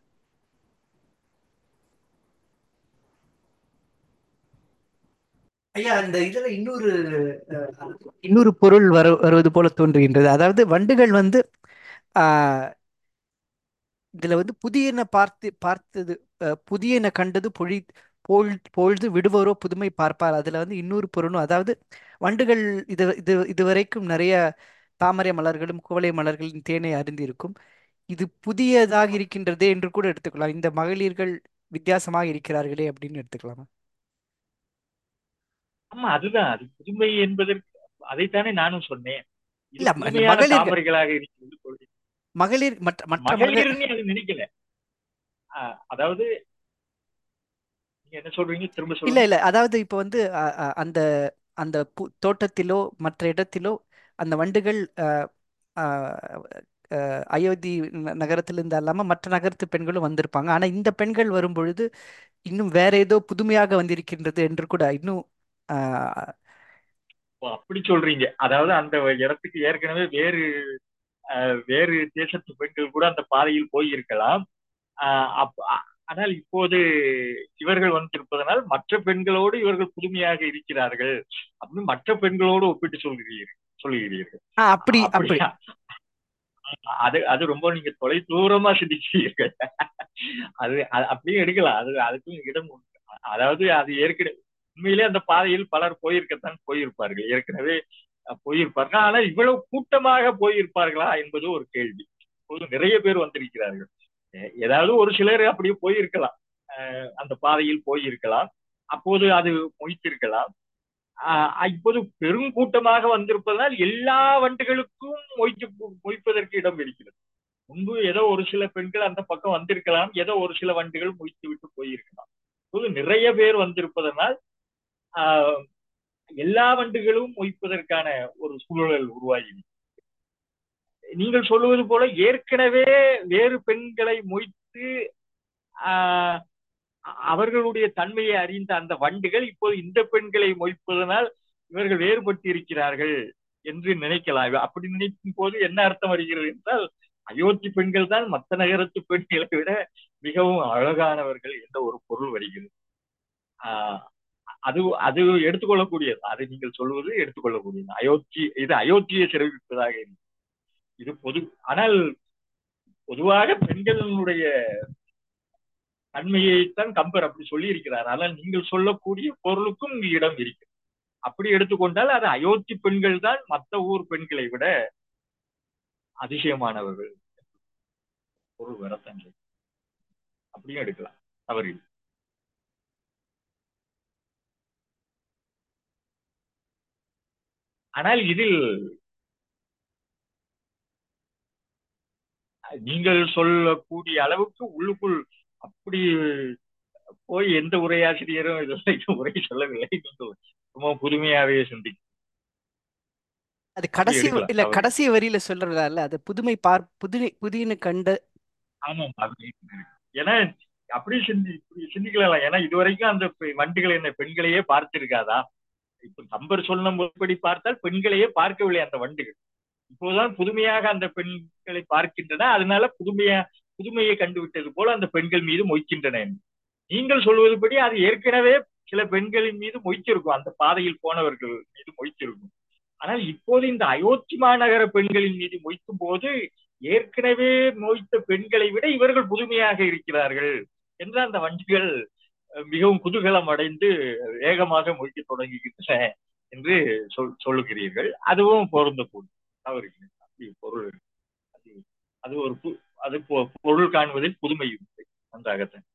ஐயா அந்த இதுல இன்னொரு அஹ், இன்னொரு பொருள் வரு வருவது போல தோன்றுகின்றது அதாவது வண்டுகள் வந்து ஆஹ், இதுல வந்து புதியன பார்த்து பார்த்தது அஹ், புதியன கண்டது பொழி போல் பொழுது விடுவரோ புதுமை பார்ப்பார் அதுல வந்து இன்னொரு பொருளும் அதாவது வண்டுகள் இது இது இதுவரைக்கும் நிறைய தாமரை மலர்களும் குவளை மலர்களின் தேனை அருந்திருக்கும் இது புதியதாக இருக்கின்றதே என்று கூட எடுத்துக்கலாம் இந்த மகளிர்கள் வித்தியாசமாக இருக்கிறார்களே அப்படின்னு எடுத்துக்கலாமா ஆமா அதுதான் அது புதுமை என்பதற்கு அதைத்தானே நானும் சொன்னேன் இது இல்ல ம- புதுமையான மகளிர்கள் தாமரைகளாக இருக்கிறது கொள்கை. மகளிர் மற்ற மற்ற மகளிர் மகளிர்னு அது நினைக்கல ஆஹ் அதாவது நீங்க என்ன சொல்றீங்க திரும்ப இல்ல சொல்லுங்க இல்ல அதாவது இப்போ வந்து அ, அ, அந்த அந்த பூ தோட்டத்திலோ மற்ற இடத்திலோ அந்த வண்டுகள் அ, அ, அ, அயோத்தி ந- நகரத்திலிருந்து அல்லாம மற்ற நகரத்து பெண்களும் வந்திருப்பாங்க ஆனா இந்த பெண்கள் வரும் பொழுது இன்னும் வேற ஏதோ புதுமையாக வந்திருக்கின்றது என்று கூட இன்னும் அ, ஓ, அப்படி சொல்றீங்க அதாவது அந்த இடத்துக்கு ஏற்கனவே வேறு ஆஹ் வேறு தேசத்து பெண்கள் கூட அந்த பாதையில் போயிருக்கலாம் ஆஹ் அப்- அ- ஆனால் இப்போது இவர்கள் வந்திருப்பதனால் மற்ற பெண்களோடு இவர்கள் புதுமையாக இருக்கிறார்கள் அப்படின்னு மற்ற பெண்களோடு ஒப்பிட்டு சொல்கிறீர்கள் சொல்லுகிறீர்கள் ஆ, அப்படி அப்படி அப்படியா அது அது ரொம்ப நீங்க தொலை தூரமா சிந்திக்கிறீர்கள் அது அது அப்படியே எடுக்கலாம் அது அதுக்கும் இடம் உண்டு அதாவது அது ஏற்கனவே உண்மையிலே அந்த பாதையில் பலர் போயிருக்கத்தான் போயிருப்பார்கள் ஏற்கனவே அஹ், போயிருப்பார்கள் ஆனா இவ்வளவு கூட்டமாக போயிருப்பார்களா என்பது ஒரு கேள்வி இப்போது நிறைய பேர் வந்திருக்கிறார்கள் எ- ஏதாவது ஒரு சிலர் அப்படியே போயிருக்கலாம் அஹ், அந்த பாதையில் போயிருக்கலாம் அப்போது அது மொய்த்திருக்கலாம் ஆஹ் இப்போது பெருங்கூட்டமாக வந்திருப்பதனால் எல்லா வண்டுகளுக்கும் மொய்க்க மொய்ப்பதற்கு இடம் இருக்கிறது முன்பு ஏதோ ஒரு சில பெண்கள் அந்த பக்கம் வந்திருக்கலாம் ஏதோ ஒரு சில வண்டுகள் மொய்த்து விட்டு போயிருக்கலாம் இப்போது நிறைய பேர் வந்திருப்பதனால் ஆஹ் எல்லா வண்டுகளும் மொய்ப்பதற்கான ஒரு சூழல் உருவாகி நீங்கள் சொல்லுவது போல ஏற்கனவே வேறு பெண்களை மொய்த்து ஆஹ் அவர்களுடைய தன்மையை அறிந்த அந்த வண்டுகள் இப்போது இந்த பெண்களை மொய்ப்பதனால் இவர்கள் வேறுபட்டு இருக்கிறார்கள் என்று நினைக்கலாம் அப்படி நினைக்கும் போது என்ன அர்த்தம் வருகிறது என்றால் அயோத்தி பெண்கள் தான் மற்ற நகரத்து பெண்களை விட மிகவும் அழகானவர்கள் என்ற ஒரு பொருள் வருகிறது ஆஹ் அது அது எடுத்துக்கொள்ளக்கூடியது அது நீங்கள் சொல்வது எடுத்துக்கொள்ளக்கூடியது அயோத்தி இது அயோத்தியை சிறப்பிப்பதாக இருக்கு. இது பொது ஆனால் பொதுவாக பெண்களுடைய தன்மையைத்தான் கம்பர் அப்படி சொல்லி இருக்கிறார் ஆனால் நீங்கள் சொல்லக்கூடிய பொருளுக்கும் இங்கு இடம் இருக்கு அப்படி எடுத்துக்கொண்டால் அது அயோத்தி பெண்கள் தான் மற்ற ஊர் பெண்களை விட அதிசயமானவர்கள் பொருள் வரத்தான் செய்யும். அப்படியும் எடுக்கலாம் தவறு ஆனால் இதில் நீங்கள் சொல்லக்கூடிய அளவுக்கு உள்ளுக்குள் அப்படி போய் எந்த உரையாசிரியரும் இதெல்லாம் உரை சொல்லவில்லை நீங்கள் ரொம்ப புதுமையாவே சிந்தி அது கடைசி எடுக்கலாம் இல்ல தவறு. கடைசி வரியில சொல்றதா இல்ல அது புதுமை பார் புதுமை புதியனு கண்டு ஆமாம் அது இருக்கு. ஏன்னா அப்படி சிந்தி இப்படி சிந்திக்கலாம் ஏன்னா இதுவரைக்கும் அந்த பெ- வண்டுகள் என்ன பெண்களையே பார்த்திருக்காதா இப்ப கம்பர் சொன்ன முறைப்படி பார்த்தால் பெண்களையே பார்க்கவில்லை அந்த வண்டுகள் இப்போதான் புதுமையாக அந்த பெண்களை பார்க்கின்றன அதனால புதுமையா புதுமையை கண்டுவிட்டது போல அந்த பெண்கள் மீது மொய்க்கின்றன என்று. நீங்கள் சொல்வதுபடி அது ஏற்கனவே சில பெண்களின் மீது மொய்ச்சிருக்கும் அந்த பாதையில் போனவர்கள் மீது மொய்ச்சிருக்கும் ஆனால் இப்போது இந்த அயோத்தி மாநகர பெண்களின் மீது மொய்க்கும் போது ஏற்கனவே மொய்த்த பெண்களை விட இவர்கள் புதுமையாக இருக்கிறார்கள் என்று அந்த வண்டிகள் அஹ், மிகவும் குதூகலம் அடைந்து வேகமாக மொய்க்க தொடங்குகின்றன என்று சொல் சொல்லுகிறீர்கள் அதுவும் பொருந்தக்கூடும் தவறு இல்லை. அப்படி பொருள் இருக்கு. அது அது ஒரு பு- அது பொ- பொருள் காண்பதில் புதுமை இருக்கு நன்றாகத்தான்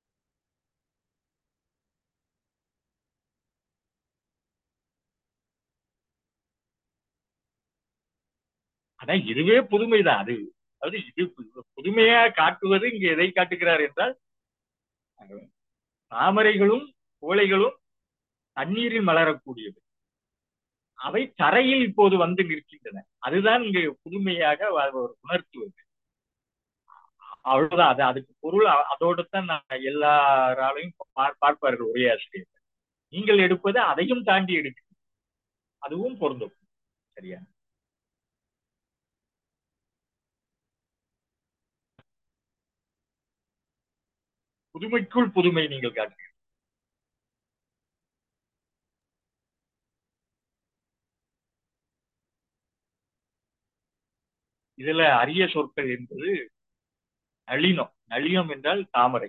ஆனா இதுவே புதுமைதான் அது அது இது பு- புதுமையா காட்டுவது இங்க எதை காட்டுகிறார் என்றால் அஹ், தாமரைகளும் குவளைகளும் தண்ணீரில் மலரக்கூடியது அவை தரையில் இப்போது வந்து நிற்கின்றன அதுதான் இங்கு புதுமையாக அவர் உணர்த்துவது அவ்வளவுதான் அது அதுக்கு பொருள் அ- அதோடு தான் நான் எல்லாராலையும் பார்- பார்ப்பார்கள் ஒரே ஆசிரியர் நீங்கள் எடுப்பது அதையும் தாண்டி எடுக்கு அதுவும் பொருந்தும் சரியா புதுமைக்குள் புதுமை நீங்கள் காட்டுகிறீர்கள் இதுல அரிய சொற்கள் என்பது நளினம் நளினம் என்றால் தாமரை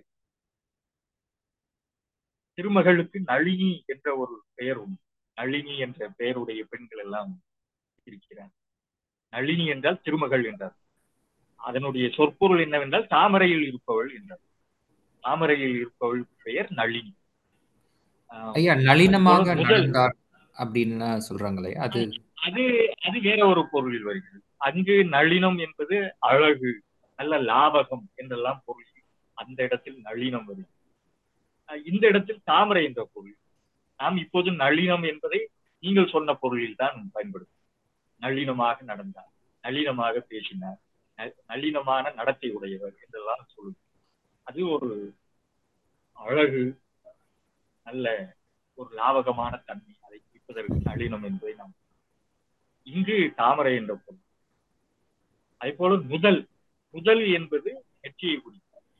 திருமகளுக்கு நளினி என்ற ஒரு பெயர் உண்டு நளினி என்ற பெயருடைய பெண்கள் எல்லாம் இருக்கிறார் நளினி என்றால் திருமகள் என்றார் அதனுடைய சொற்பொருள் என்னவென்றால் தாமரையில் இருப்பவள் என்றார் தாமரையில் இருப்பவள் பெயர் நளினி ஆஹ் ஐயா நளினமாக முதல் நடந்தார் அப்படின்னு சொல்றாங்களே அது அது அது வேற ஒரு பொருளில் வருகிறது அங்கு நளினம் என்பது அழகு நல்ல லாபகம் என்றெல்லாம் பொருள் அந்த இடத்தில் நளினம் வருகிறது அஹ் இந்த இடத்தில் தாமரை என்ற பொருள் நாம் இப்போது நளினம் என்பதை நீங்கள் சொன்ன பொருளில் தான் பயன்படுத்தும் நளினமாக நடந்தார் நளினமாக பேசினார் ந- நளினமான நடத்தை உடையவர் என்றெல்லாம் சொல்லுது அது ஒரு அழகு நல்ல ஒரு லாவகமான தன்மை அதை குறிப்பதற்கு நளினம் என்பதை நாம் இங்கு தாமரை என்ற பொருள் அதே போல முதல் முதல் என்பது நெற்றியை குறிக்கும்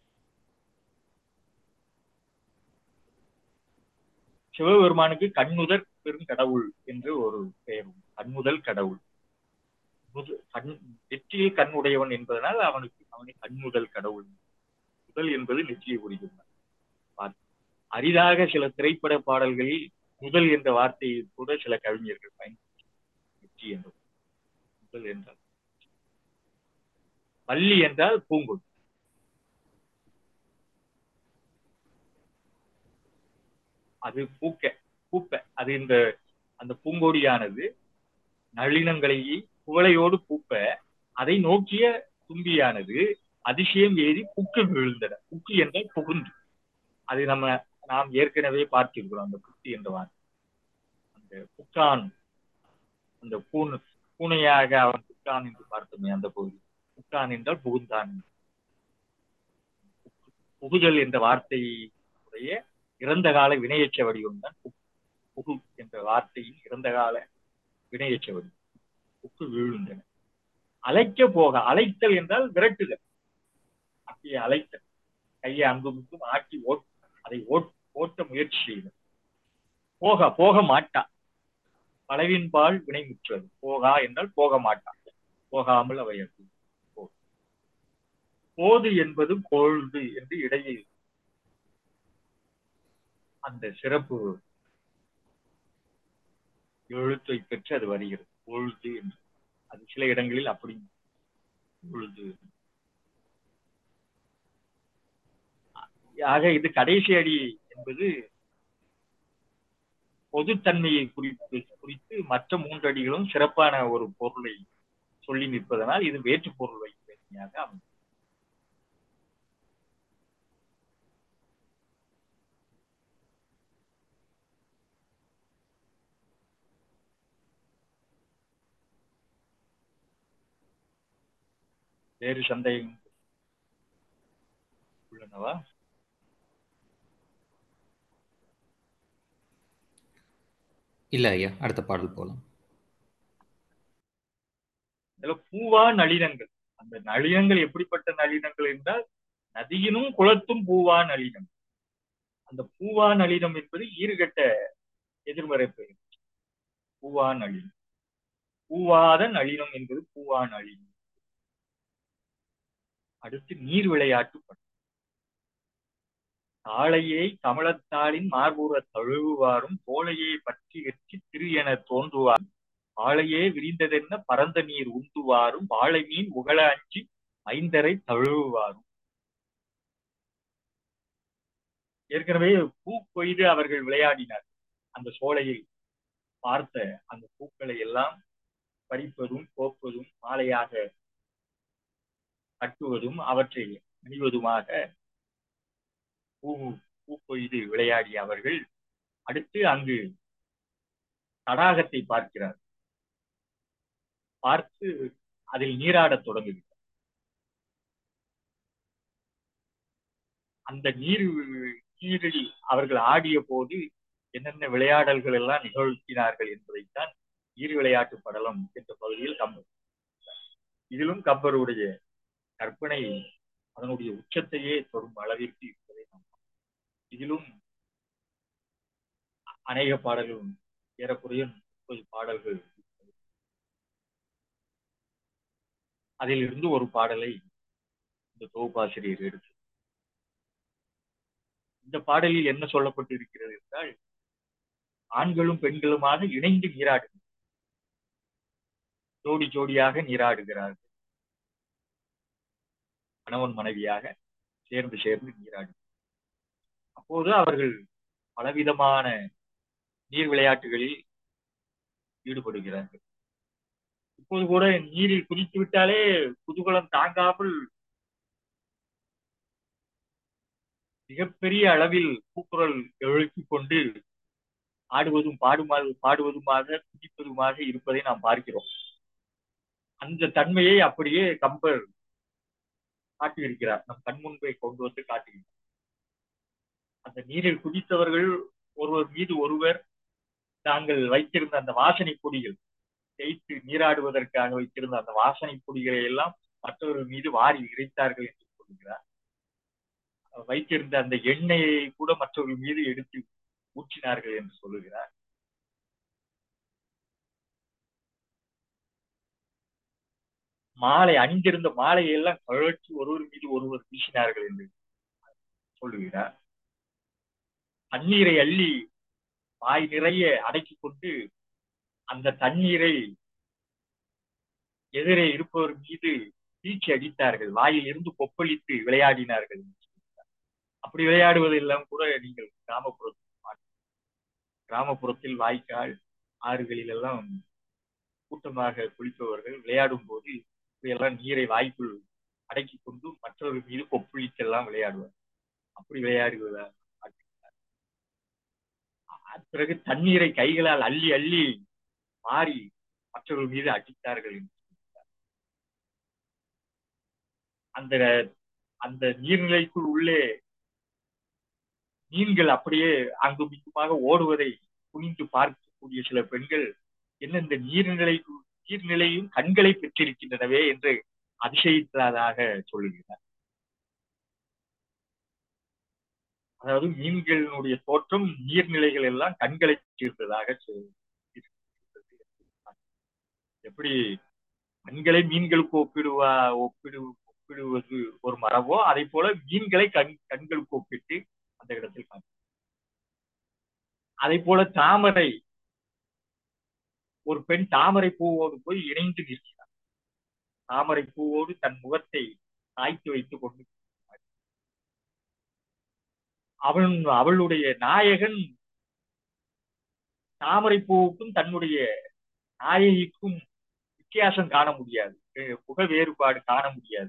சிவபெருமானுக்கு கண்முதற் பெருங்கடவுள் என்று ஒரு பெயர் உண்டு. கண்முதல் கடவுள் முது- கண் நெற்றியில் கண் உடையவன் என்பதனால் அவனுக்கு அவனை கண்முதல் கடவுள் முதல் என்பது நெற்றியை குறிக்கிறார் அரிதாக சில திரைப்பட பாடல்களில் முதல் என்ற வார்த்தையை கூட சில கவிஞர்கள் பயன்படுத்தி நெற்றி என்ற முதல் என்றால் பள்ளி என்றால் பூங்கொடி அது பூக்க பூப்ப அது இந்த அந்த பூங்கொடியானது நளினங்களை குவளையோடு பூப்ப அதை நோக்கிய தும்பியானது அதிசயம் ஏறி புக்கு விழுந்தன புக்கு என்றால் புகுந்து அது நம்ம நாம் ஏற்கனவே பார்த்திருக்கிறோம் அந்த புக்கு என்ற வார்த்தை அந்த புக்கான் அந்த பூனை பூனையாக அவன் புக்கான் என்று பார்த்தோமே அந்த பகுதி புக்கான் என்றால் புகுந்தான் புகுதல் என்ற வார்த்தையுடைய இறந்த கால வினையச்ச வடிவம் தான் புகு புகு என்ற வார்த்தையின் இறந்த கால வினையச்ச வடிவம் புக்கு வீழுந்தன அழைக்க போக அழைத்தல் என்றால் விரட்டுதல் அப்படியே அழைத்தல் கையை அங்குமிக்கும் ஆட்டி ஓட் அதை ஓட் ஓட்ட முயற்சி செய்தல் போக போக மாட்டா பலவின்பால் வினைமுற்றது போகா என்றால் போக மாட்டா போகாமல் அவை அது போ- போது என்பது பொழுது என்று இடையில் அந்த சிறப்பு எழுத்தை பெற்று அது வருகிறது பொழுது என்று அது சில இடங்களில் அப்படி பொழுது ஆக இது கடைசி அடி என்பது பொதுத்தன்மையை குறித்து குறித்து மற்ற மூன்று அடிகளும் சிறப்பான ஒரு பொருளை சொல்லி நிற்பதனால் இது வேற்று பொருள் வைப்பதாக அமையும் வேறு சந்தேகம் உள்ளனவா இல்ல ஐயா அடுத்த பாடல் போலாம் இதுல பூவா நளினங்கள் அந்த நளினங்கள் எப்படிப்பட்ட நளினங்கள் என்றால் நதியினும் குளத்தும் பூவா நளினம் அந்த பூவா நளினம் என்பது ஈறுகட்ட எதிர்மறை பெயர் பூவா நளினம் பூவாத நளினம் என்பது பூவா நளினம் அடுத்து நீர் விளையாட்டு படம் தாளையை கமலத்தாளின் மார்புற தழுவுவாரும் தோளையை பற்றி வெற்றி திரு என தோன்றுவார் ஆளையே விரிந்ததென்ன பரந்த நீர் உந்துவாரும் வாழை மீன் உகழ அஞ்சி ஐந்தரை தழுவுவாரும் ஏற்கனவே பூ கொய்து அவர்கள் விளையாடினார் அந்த சோலையை பார்த்த அந்த பூக்களை எல்லாம் பறிப்பதும் கோப்பதும் மாலையாக கட்டுவதும் அவற்றை அணிவதுமாக பூ பூ கொய்து விளையாடிய அவர்கள் அடுத்து அங்கு தடாகத்தை பார்க்கிறார் பார்த்து அதில் நீராடத் தொடங்குகிறார் அந்த நீர் நீரில் அவர்கள் ஆடிய போது என்னென்ன விளையாடல்கள் எல்லாம் நிகழ்த்தினார்கள் என்பதைத்தான் நீர் விளையாட்டு படலம் என்ற பகுதியில் கம்பர் இதிலும் கம்பருடைய கற்பனை அதனுடைய உச்சத்தையே தொடும் அளவிற்கு இருப்பதை நாம் இதிலும் அநேக பாடல்கள் ஏறக்குறைய முப்பது பாடல்கள் அதில் இருந்து ஒரு பாடலை இந்த தொகுப்பாசிரியர் எடுத்து இந்த பாடலில் என்ன சொல்லப்பட்டு இருக்கிறது என்றால் ஆண்களும் பெண்களுமாக இணைந்து நீராடுகிறார் ஜோடி ஜோடியாக நீராடுகிறார்கள் கணவன் மனைவியாக சேர்ந்து சேர்ந்து நீராடு அப்போது அவர்கள் பலவிதமான நீர் விளையாட்டுகளில் ஈடுபடுகிறார்கள் இப்போது கூட நீரில் குதித்து விட்டாலே குதூகலம் தாங்காமல் மிகப்பெரிய அளவில் கூக்குரல் எழுப்பிக் கொண்டு ஆடுவதும் பாடுமா பாடுவதுமாக குதிப்பதுமாக இருப்பதை நாம் பார்க்கிறோம் அந்த தன்மையை அப்படியே கம்பர் காட்டியிருக்கிறார் நம் கண் முன்பை கொண்டு வந்து காட்டுகிறார் அந்த நீரில் குதித்தவர்கள் ஒருவர் மீது ஒருவர் தாங்கள் வைத்திருந்த அந்த வாசனை பொடிகள் தேய்த்து நீராடுவதற்காக வைத்திருந்த அந்த வாசனை பொடிகளை எல்லாம் மற்றவர்கள் மீது வாரி இறைத்தார்கள் என்று சொல்கிறார் வைத்திருந்த அந்த எண்ணெயை கூட மற்றவர்கள் மீது எடுத்து ஊற்றினார்கள் என்று சொல்லுகிறார் மாலை அணிந்திருந்த மாலையை எல்லாம் கழற்றி ஒருவர் மீது ஒருவர் வீசினார்கள் என்று சொல்லுகிறார் தண்ணீரை அள்ளி வாய் நிறைய அடக்கி கொண்டு அந்த தண்ணீரை எதிரே இருப்பவர் மீது வீழ்ச்சி அடித்தார்கள் வாயில் இருந்து கொப்பளித்து விளையாடினார்கள் அப்படி விளையாடுவது எல்லாம் கூட நீங்கள் கிராமப்புறத்தில் கிராமப்புறத்தில் வாய்க்கால் ஆறுகளில் எல்லாம் கூட்டமாக குளிப்பவர்கள் விளையாடும் போது இப்படியெல்லாம் நீரை வாய்க்குள் அடக்கி கொண்டு மற்றவர்கள் மீது கொப்பளித்தெல்லாம் விளையாடுவார் அப்படி விளையாடுவதா பிறகு தண்ணீரை கைகளால் அள்ளி அள்ளி மாறி மற்றவர்கள் மீது அடித்தார்கள் அந்த அந்த நீர்நிலைக்குள் உள்ளே மீன்கள் அப்படியே அங்கும் இங்குமாக ஓடுவதை குனிந்து பார்க்கக்கூடிய சில பெண்கள் என்ன இந்த நீர்நிலை நீர்நிலையும் கண்களை பெற்றிருக்கின்றனவே என்று அதிசயித்ததாக சொல்லுகிறார் அதாவது மீன்களினுடைய தோற்றம் நீர்நிலைகள் எல்லாம் கண்களை சேர்ந்ததாக எப்படி கண்களை மீன்களுக்கு ஒப்பிடுவா ஒப்பிடு ஒப்பிடுவது ஒரு மரபோ அதை போல மீன்களை கண் கண்களுக்கு ஒப்பிட்டு அந்த இடத்தில் காணும் அதை போல தாமரை ஒரு பெண் தாமரை பூவோடு போய் இணைந்து நிற்கிறார் தாமரை பூவோடு தன் முகத்தை சாய்த்து வைத்துக் கொண்டு அவன் அவளுடைய நாயகன் தாமரை பூவுக்கும் தன்னுடைய நாயகிக்கும் வித்தியாசம் காண முடியாது புக வேறுபாடு காண முடியாது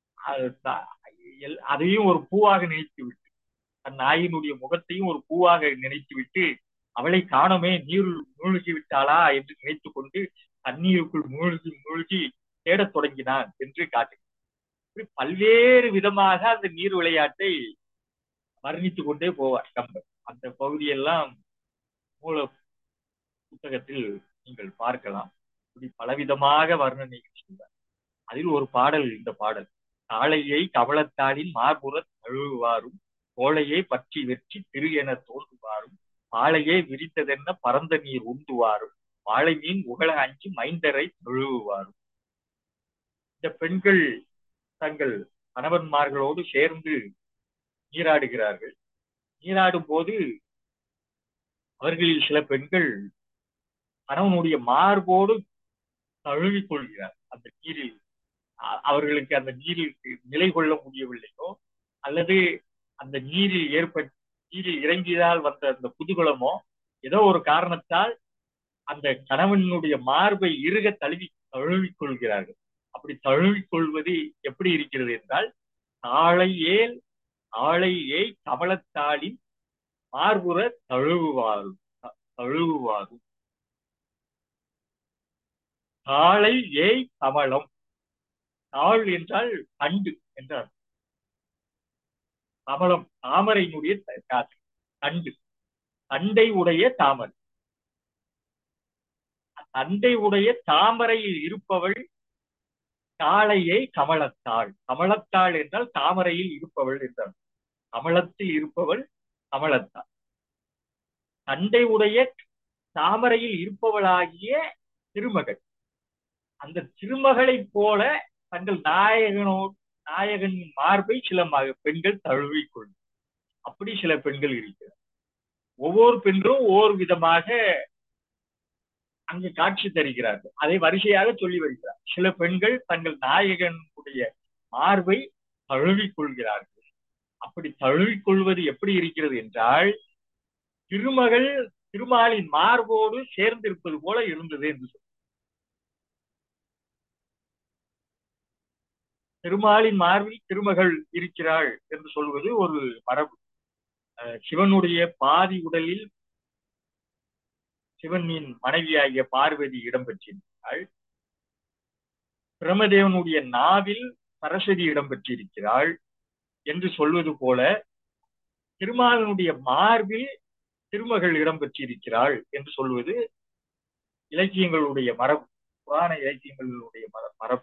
அதையும் ஒரு பூவாக நினைத்து விட்டு தன் நாயினுடைய முகத்தையும் ஒரு பூவாக நினைத்து விட்டு அவளை காணமே நீருள் மூழ்கி விட்டாளா என்று நினைத்து கொண்டு தண்ணீருக்குள் மூழ்கி மூழ்கி தேடத் தொடங்கினான் என்று காட்டு இப்படி பல்வேறு விதமாக அந்த நீர் விளையாட்டை வர்ணித்துக் கொண்டே போவார் கம்பர் அந்த பகுதியெல்லாம் மூல புத்தகத்தில் நீங்கள் பார்க்கலாம் இப்படி பலவிதமாக வர்ணனைகள் செய்வார் அதில் ஒரு பாடல் இந்த பாடல் காளையை கவளத்தாளின் மார்புற தழுவுவாரும் கோளையை பற்றி வெற்றி திரு என தோன்றுவாரும் பாளையே விரித்ததென்ன பரந்த நீர் உந்துவாரும் வாழை மீன் உகழ அஞ்சு மைந்தரை தழுவுவாரும் இந்த பெண்கள் தங்கள் கணவன்மார்களோடு சேர்ந்து நீராடுகிறார்கள் நீராடும் போது அவர்களில் சில பெண்கள் கணவனுடைய மார்போடு தழுவிக் கொள்கிறார் அந்த நீரில் அ- அவர்களுக்கு அந்த நீரில் நிலை கொள்ள முடியவில்லையோ அல்லது அந்த நீரில் ஏற்பட்ட நீரில் இறங்கியதால் வந்த அந்த குதூகலமோ ஏதோ ஒரு காரணத்தால் அந்த கணவனுடைய மார்பை இறுக தழுவி தழுவிக் கொள்கிறார்கள் அப்படி தழுவிக் கொள்வது எப்படி இருக்கிறது என்றால் தாளை ஏல் ஆளை ஏய் கமலத்தாளின் மார்புற தழுவுவாரும் த- தழுவுவாரும் தாளை ஏய் கமலம் தாள் என்றால் தண்டு என்றார் கமலம் தாமரையினுடைய த- த- தண்டு தண்டை உடைய தாமரை தண்டை உடைய தாமரையில் இருப்பவள் தாளையை கமலத்தாள் கமலத்தாள் என்றால் தாமரையில் இருப்பவள் என்றார் கமலத்தில் இருப்பவள் கமலத்தாள் தண்டை உடைய தாமரையில் இருப்பவளாகிய திருமகள் அந்த திருமகளைப் போல தங்கள் நாயகனோ நாயகன் மார்பை சில மக- பெண்கள் தழுவிக்கொள்ளும் அப்படி சில பெண்கள் இருக்கிறார் ஒவ்வொரு பெண்களும் ஒவ்வொரு விதமாக அங்கு காட்சி தருகிறார்கள் அதை வரிசையாக சொல்லி வருகிறார் சில பெண்கள் தங்கள் நாயகனுடைய மார்பை தழுவிக் கொள்கிறார்கள் அப்படி தழுவிக் கொள்வது எப்படி இருக்கிறது என்றால் திருமகள் திருமாலின் மார்போடு சேர்ந்திருப்பது போல இருந்தது என்று சொல்றார். திருமாலின் மார்பில் திருமகள் இருக்கிறாள் என்று சொல்வது ஒரு மரபு அஹ் சிவனுடைய பாதி உடலில் சிவனின் மனைவியாகிய பார்வதி இடம்பெற்றிருக்கிறாள் பிரமதேவனுடைய நாவில் சரஸ்வதி இடம்பெற்றிருக்கிறாள் என்று சொல்வது போல திருமாலனுடைய மார்பில் திருமகள் இடம்பெற்றிருக்கிறாள் என்று சொல்வது இலக்கியங்களுடைய மரபு புராண இலக்கியங்களுடைய மர- மரபு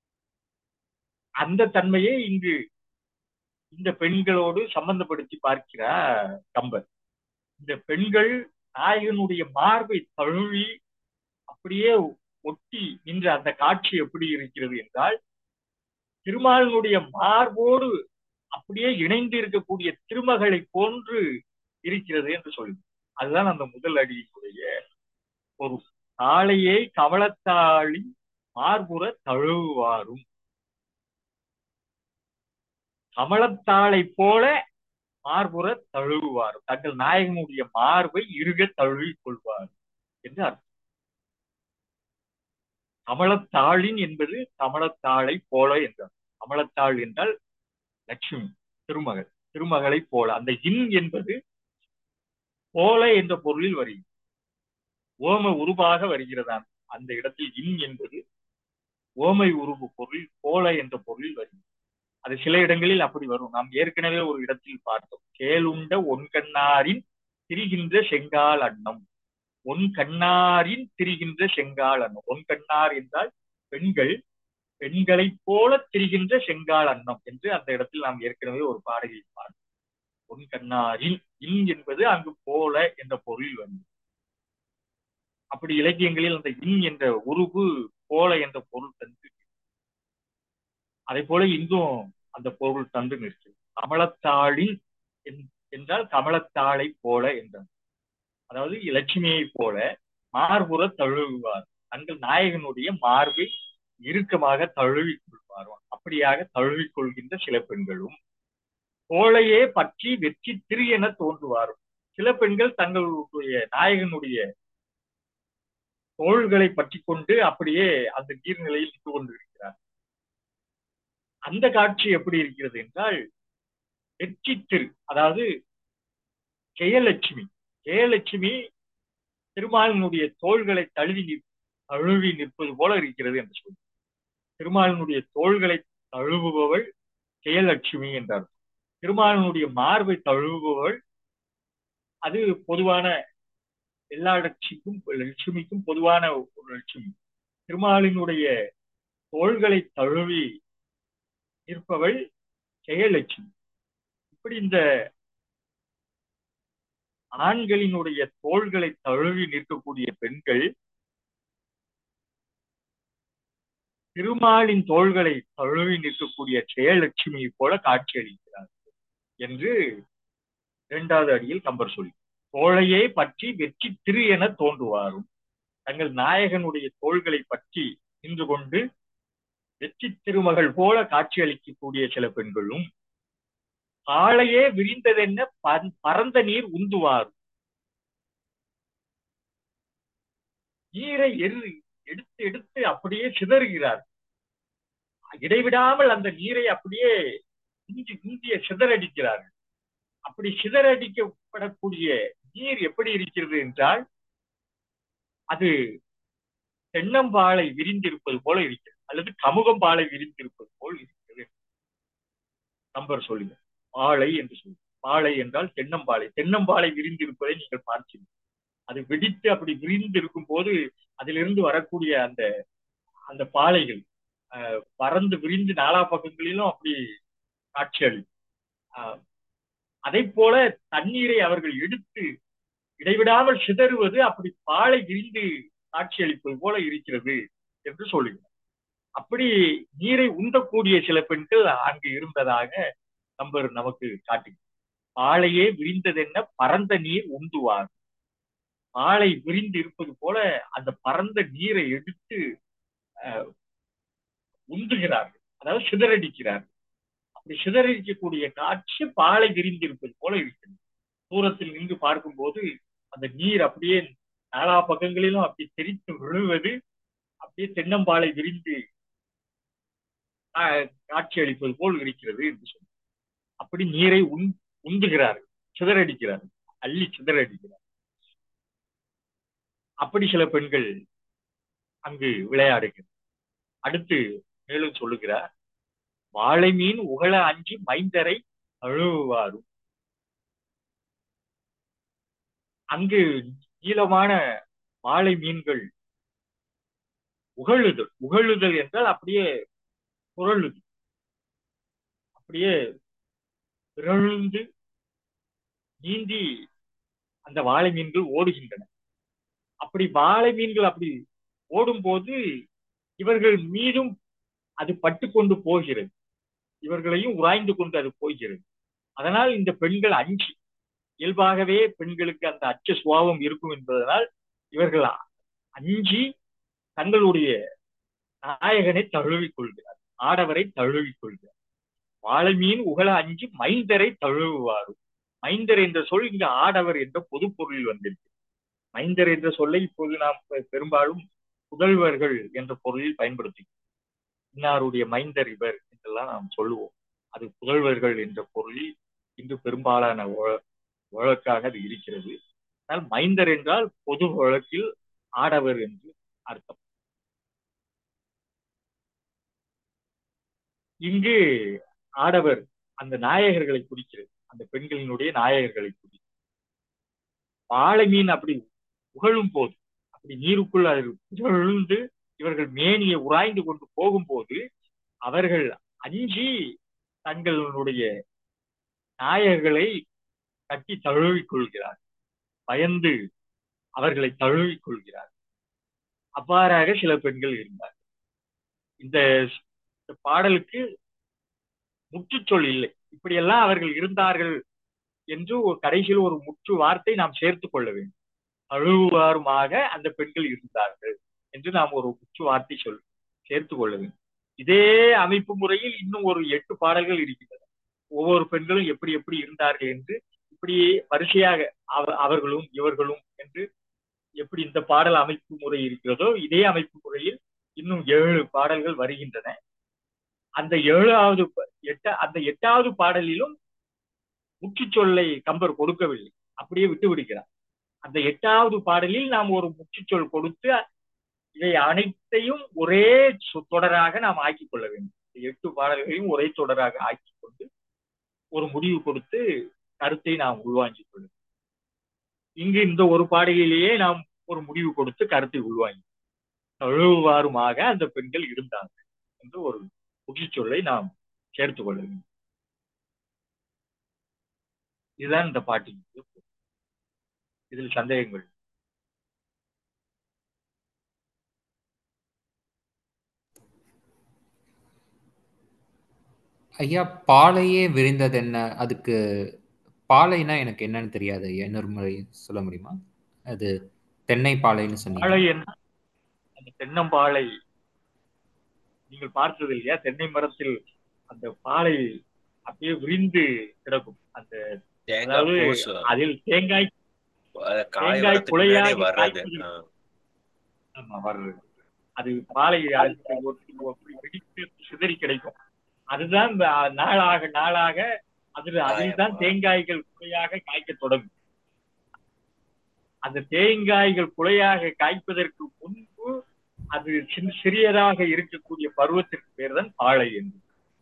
அந்த தன்மையை இங்கு இந்த பெண்களோடு சம்பந்தப்படுத்தி பார்க்கிறார் கம்பர் இந்த பெண்கள் நாயகனுடைய மார்பை தழுவி அப்படியே ஒட்டி நின்ற அந்த காட்சி எப்படி இருக்கிறது என்றால் திருமாலினுடைய மார்போடு அப்படியே இணைந்து இருக்கக்கூடிய திருமகளை போன்று இருக்கிறது என்று சொல்லி அதுதான் அந்த முதல் அடியினுடைய ஒரு தாளையை கவளத்தாளி மார்புற தழுவுவாரும் கமலத்தாளை போல மார்புற தழுவுவார் தங்கள் நாயகனுடைய மார்பை இறுக தழுவிக் கொள்வார் என்று அர்த்தம் கமலத்தாளின் என்பது கமலத்தாளை போல என்றார் கமலத்தாள் என்றால் லட்சுமி திருமகள் திருமகளை போல அந்த இன் என்பது போல என்ற பொருளில் வருகிறது ஓம உருவாக வருகிறதாம் அந்த இடத்தில் இன் என்பது ஓமை உருவு பொருள் போல என்ற பொருளில் வருகிறது அது சில இடங்களில் அப்படி வரும் நாம் ஏற்கனவே ஒரு இடத்தில் பார்த்தோம் கேளுண்ட ஒன் கண்ணாரின் திரிகின்ற செங்கால் அன்னம் ஒன் கண்ணாரின் திரிகின்ற செங்கால் அன்னம் ஒன் கண்ணார் என்றால் பெண்கள் பெண்களைப் போல திரிகின்ற செங்கால் அன்னம் என்று அந்த இடத்தில் நாம் ஏற்கனவே ஒரு பாடலில் பார்த்தோம் ஒன் கண்ணாரின் இன் என்பது அங்கு போல என்ற பொருள் வந்து அப்படி இலக்கியங்களில் அந்த இன் என்ற உருவு போல என்ற பொருள் தந்து அதே போல இங்கும் அந்த பொருள் தந்து நிற்கிறது கமலத்தாளின் என்- என்றால் கமலத்தாளை போல என்றார் அதாவது லட்சுமியை போல மார்புற தழுவுவார் தங்கள் நாயகனுடைய மார்பை இறுக்கமாக தழுவிக் கொள்வாரும் அப்படியாக தழுவிக் கொள்கின்ற சில பெண்களும் கோளையே பற்றி வெற்றி திரு என தோன்றுவாரும் சில பெண்கள் தங்களுடைய நாயகனுடைய தோள்களை பற்றி கொண்டு அப்படியே அந்த நீர்நிலையில் நின்று கொண்டிருக்கிறார் அந்த காட்சி எப்படி இருக்கிறது என்றால் வெற்றி திரு அதாவது ஜெயலட்சுமி ஜெயலட்சுமி திருமாலினுடைய தோள்களை தழுவி நிற் தழுவி நிற்பது போல இருக்கிறது என்று சொல்லி திருமாலினுடைய தோள்களை தழுவுபவள் செயலட்சுமி என்றார் திருமாலினுடைய மார்பை தழுவுபவள் அது பொதுவான எல்லா லட்சிக்கும் லட்சுமிக்கும் பொதுவான ஒரு லட்சுமி திருமாலினுடைய தோள்களை தழுவி இருப்பவள் செயலட்சுமி இப்படி இந்த ஆண்களினுடைய தோள்களை தழுவி நிற்கக்கூடிய பெண்கள் திருமாலின் தோள்களை தழுவி நிற்கக்கூடிய செயலட்சுமி போல காட்சியளிக்கிறார் என்று இரண்டாவது அடியில் கம்பர் சொல்லி தோளையே பற்றி வெற்றி திரு என தோன்றுவாரும் தங்கள் நாயகனுடைய தோள்களை பற்றி நின்று கொண்டு வெற்றி திருமகள் போல காட்சியளிக்கக்கூடிய சில பெண்களும் காளையே விரிந்ததென்ன பரந்த நீர் உந்துவாரும் நீரை எரு எடுத்து எடுத்து அப்படியே சிதறுகிறார் இடைவிடாமல் அந்த நீரை அப்படியே இந்தி இந்திய சிதறடிக்கிறார்கள் அப்படி சிதறடிக்கப்படக்கூடிய நீர் எப்படி இருக்கிறது என்றால் அது தென்னம்பாலை விரிந்திருப்பது போல இருக்கிறது அல்லது கமுகம்பாலை விரிந்திருப்பது போல் இருக்கிறது நம்பர் சொல்லுங்க பாலை என்று சொல்லு பாலை என்றால் தென்னம்பாலை தென்னம்பாலை விரிந்திருப்பதை நீங்கள் பார்க்கிறீர்கள் அது வெடித்து அப்படி விரிந்து இருக்கும் போது அதிலிருந்து வரக்கூடிய அந்த அந்த பாலைகள் பறந்து விரிந்து நாலா பக்கங்களிலும் அப்படி காட்சி அளிக்கும் அதை போல தண்ணீரை அவர்கள் எடுத்து இடைவிடாமல் சிதறுவது அப்படி பாலை விரிந்து காட்சியளிப்பது போல இருக்கிறது என்று சொல்லுகிறார் அப்படி நீரை உண்டக்கூடிய சில பெண்கள் அங்கு இருந்ததாக நம்பர் நமக்கு காட்டு பாலையே விரிந்ததென்ன பரந்த நீர் உந்துவார் பாலை விரிந்து இருப்பது போல அந்த பரந்த நீரை எடுத்து உந்துகிறார்கள் அதாவது சிதறடிக்கிறார்கள் அப்படி சிதறடிக்கக்கூடிய காட்சி பாலை விரிந்து இருப்பது போல இருக்கிறது தூரத்தில் நின்று பார்க்கும்போது அந்த நீர் அப்படியே நாலா பக்கங்களிலும் அப்படி தெரித்து விழுவது அப்படியே தென்னம்பாலை விரிந்து காட்சி அளிப்பது போல் இருக்கிறது என்று சொல்லி அப்படி நீரை உண் உந்துகிறார்கள் சிதறடிக்கிறார்கள் அள்ளி சிதறடிக்கிறார் அப்படி சில பெண்கள் அங்கு விளையாடுகிறார் அடுத்து மேலும் சொல்லுகிறார் வாழை மீன் உகழ அஞ்சி மைந்தரை அழுவாரும் அங்கு நீளமான வாழை மீன்கள் உகழுதல் உகழுதல் என்றால் அப்படியே புரளுது அப்படியே பிறழ்ந்து நீந்தி அந்த வாழை மீன்கள் ஓடுகின்றன அப்படி வாழை மீன்கள் அப்படி ஓடும்போது இவர்கள் மீதும் அது பட்டு கொண்டு போகிறது இவர்களையும் உராய்ந்து கொண்டு அது போகிறது அதனால் இந்த பெண்கள் அஞ்சி இயல்பாகவே பெண்களுக்கு அந்த அச்ச சுவாவம் இருக்கும் என்பதனால் இவர்கள் அஞ்சி தங்களுடைய நாயகனை தழுவிக் கொள்கிறார் ஆடவரை தழுவிக் கொள்கிறார் வாழை மீன் உகழ அஞ்சி மைந்தரை தழுவுவாரும் மைந்தர் என்ற சொல் இங்கு ஆடவர் என்ற பொது பொருளில் வந்திருக்கு மைந்தர் என்ற சொல்லை இப்போது நாம் பெரும்பாலும் புதல்வர்கள் என்ற பொருளில் பயன்படுத்தி இன்னாருடைய மைந்தர் இவர் என்றெல்லாம் நாம் சொல்லுவோம் அது புதல்வர்கள் என்ற பொருளில் இன்று பெரும்பாலான வழக்காக அது இருக்கிறது ஆனால் மைந்தர் என்றால் பொது வழக்கில் ஆடவர் என்று அர்த்தம் இங்கு ஆடவர் அந்த நாயகர்களை குறிக்கிறது அந்த பெண்களினுடைய நாயகர்களை குறிக்கிறது வாழை மீன் அப்படி உகழும் போது அப்படி நீருக்குள் அது விழுந்து இவர்கள் மேனியை உராய்ந்து கொண்டு போகும்போது அவர்கள் அஞ்சி தங்களுடைய நாயகர்களை கட்டி தழுவிக் கொள்கிறார் பயந்து அவர்களை தழுவிக் கொள்கிறார் அவ்வாறாக சில பெண்கள் இருந்தார் இந்த பாடலுக்கு முற்றுச்சொல் இல்லை இப்படியெல்லாம் அவர்கள் இருந்தார்கள் என்று ஒரு கடைசியில் ஒரு முற்று வார்த்தை நாம் சேர்த்து கொள்ள வேண்டும் அழுவாருமாக அந்த பெண்கள் இருந்தார்கள் என்று நாம் ஒரு முற்று வார்த்தை சொல் சேர்த்து கொள்ள வேண்டும் இதே அமைப்பு முறையில் இன்னும் ஒரு எட்டு பாடல்கள் இருக்கின்றன ஒவ்வொரு பெண்களும் எப்படி எப்படி இருந்தார்கள் என்று இப்படியே வரிசையாக அவர்களும் இவர்களும் என்று எப்படி இந்த பாடல் அமைப்பு முறை இருக்கிறதோ இதே அமைப்பு முறையில் இன்னும் ஏழு பாடல்கள் வருகின்றன அந்த ஏழாவது எட்ட அந்த எட்டாவது பாடலிலும் முற்றுச்சொல்லை கம்பர் கொடுக்கவில்லை அப்படியே விட்டு விடுகிறார் அந்த எட்டாவது பாடலில் நாம் ஒரு முற்றுச்சொல் கொடுத்து இவை அனைத்தையும் ஒரே தொடராக நாம் ஆக்கிக் கொள்ள வேண்டும் இந்த எட்டு பாடல்களையும் ஒரே தொடராக ஆக்கி கொண்டு ஒரு முடிவு கொடுத்து கருத்தை நாம் உள்வாங்கிக் கொள்ளும் இங்கு இந்த ஒரு பாடலிலேயே நாம் ஒரு முடிவு கொடுத்து கருத்தை உள்வாங்கி தழுவாருமாக அந்த பெண்கள் இருந்தாங்க என்று ஒரு புகிச்சொல்லை நாம் சேர்த்துக் கொள்ள வேண்டும் இதுதான் இந்த பாட்டின் இதில் சந்தேகங்கள் ஐயா பாலையே விரிந்தது என்ன அதுக்கு பாலைனா எனக்கு என்னன்னு தெரியாது ஐயா இன்னொரு முறை சொல்ல முடியுமா அது தென்னை பாலைன்னு சொன்னீங்க பாலை என்ன அந்த தென்னம்பாலை நீங்கள் பார்த்தது இல்லையா தென்னை மரத்தில் அந்த பாலை அப்படியே விரிந்து கிடக்கும் அந்த தேங்காய் அதாவது பூசு அதில் தேங்காய் அது காய தேங்காய் வரதுக்கு குலையாகி முன்னாடியே வர்றது காய்ப்பது. ஆ. ஆமா வர்றது அது பாலை அதுக்கு ஒரு- ஒரு வெடித்து சிதறி கிடைக்கும் அதுதான் இந்த நாளாக நாளாக அதில் அதில் தான் காயமா. தேங்காய்கள் குலையாக காய்க்க தொடங்கும் அந்த தேங்காய்கள் குலையாக காய்ப்பதற்கு முன்பு அது சின் சிறியதாக இருக்கக்கூடிய பருவத்திற்கு பேர் தான் பாலை என்று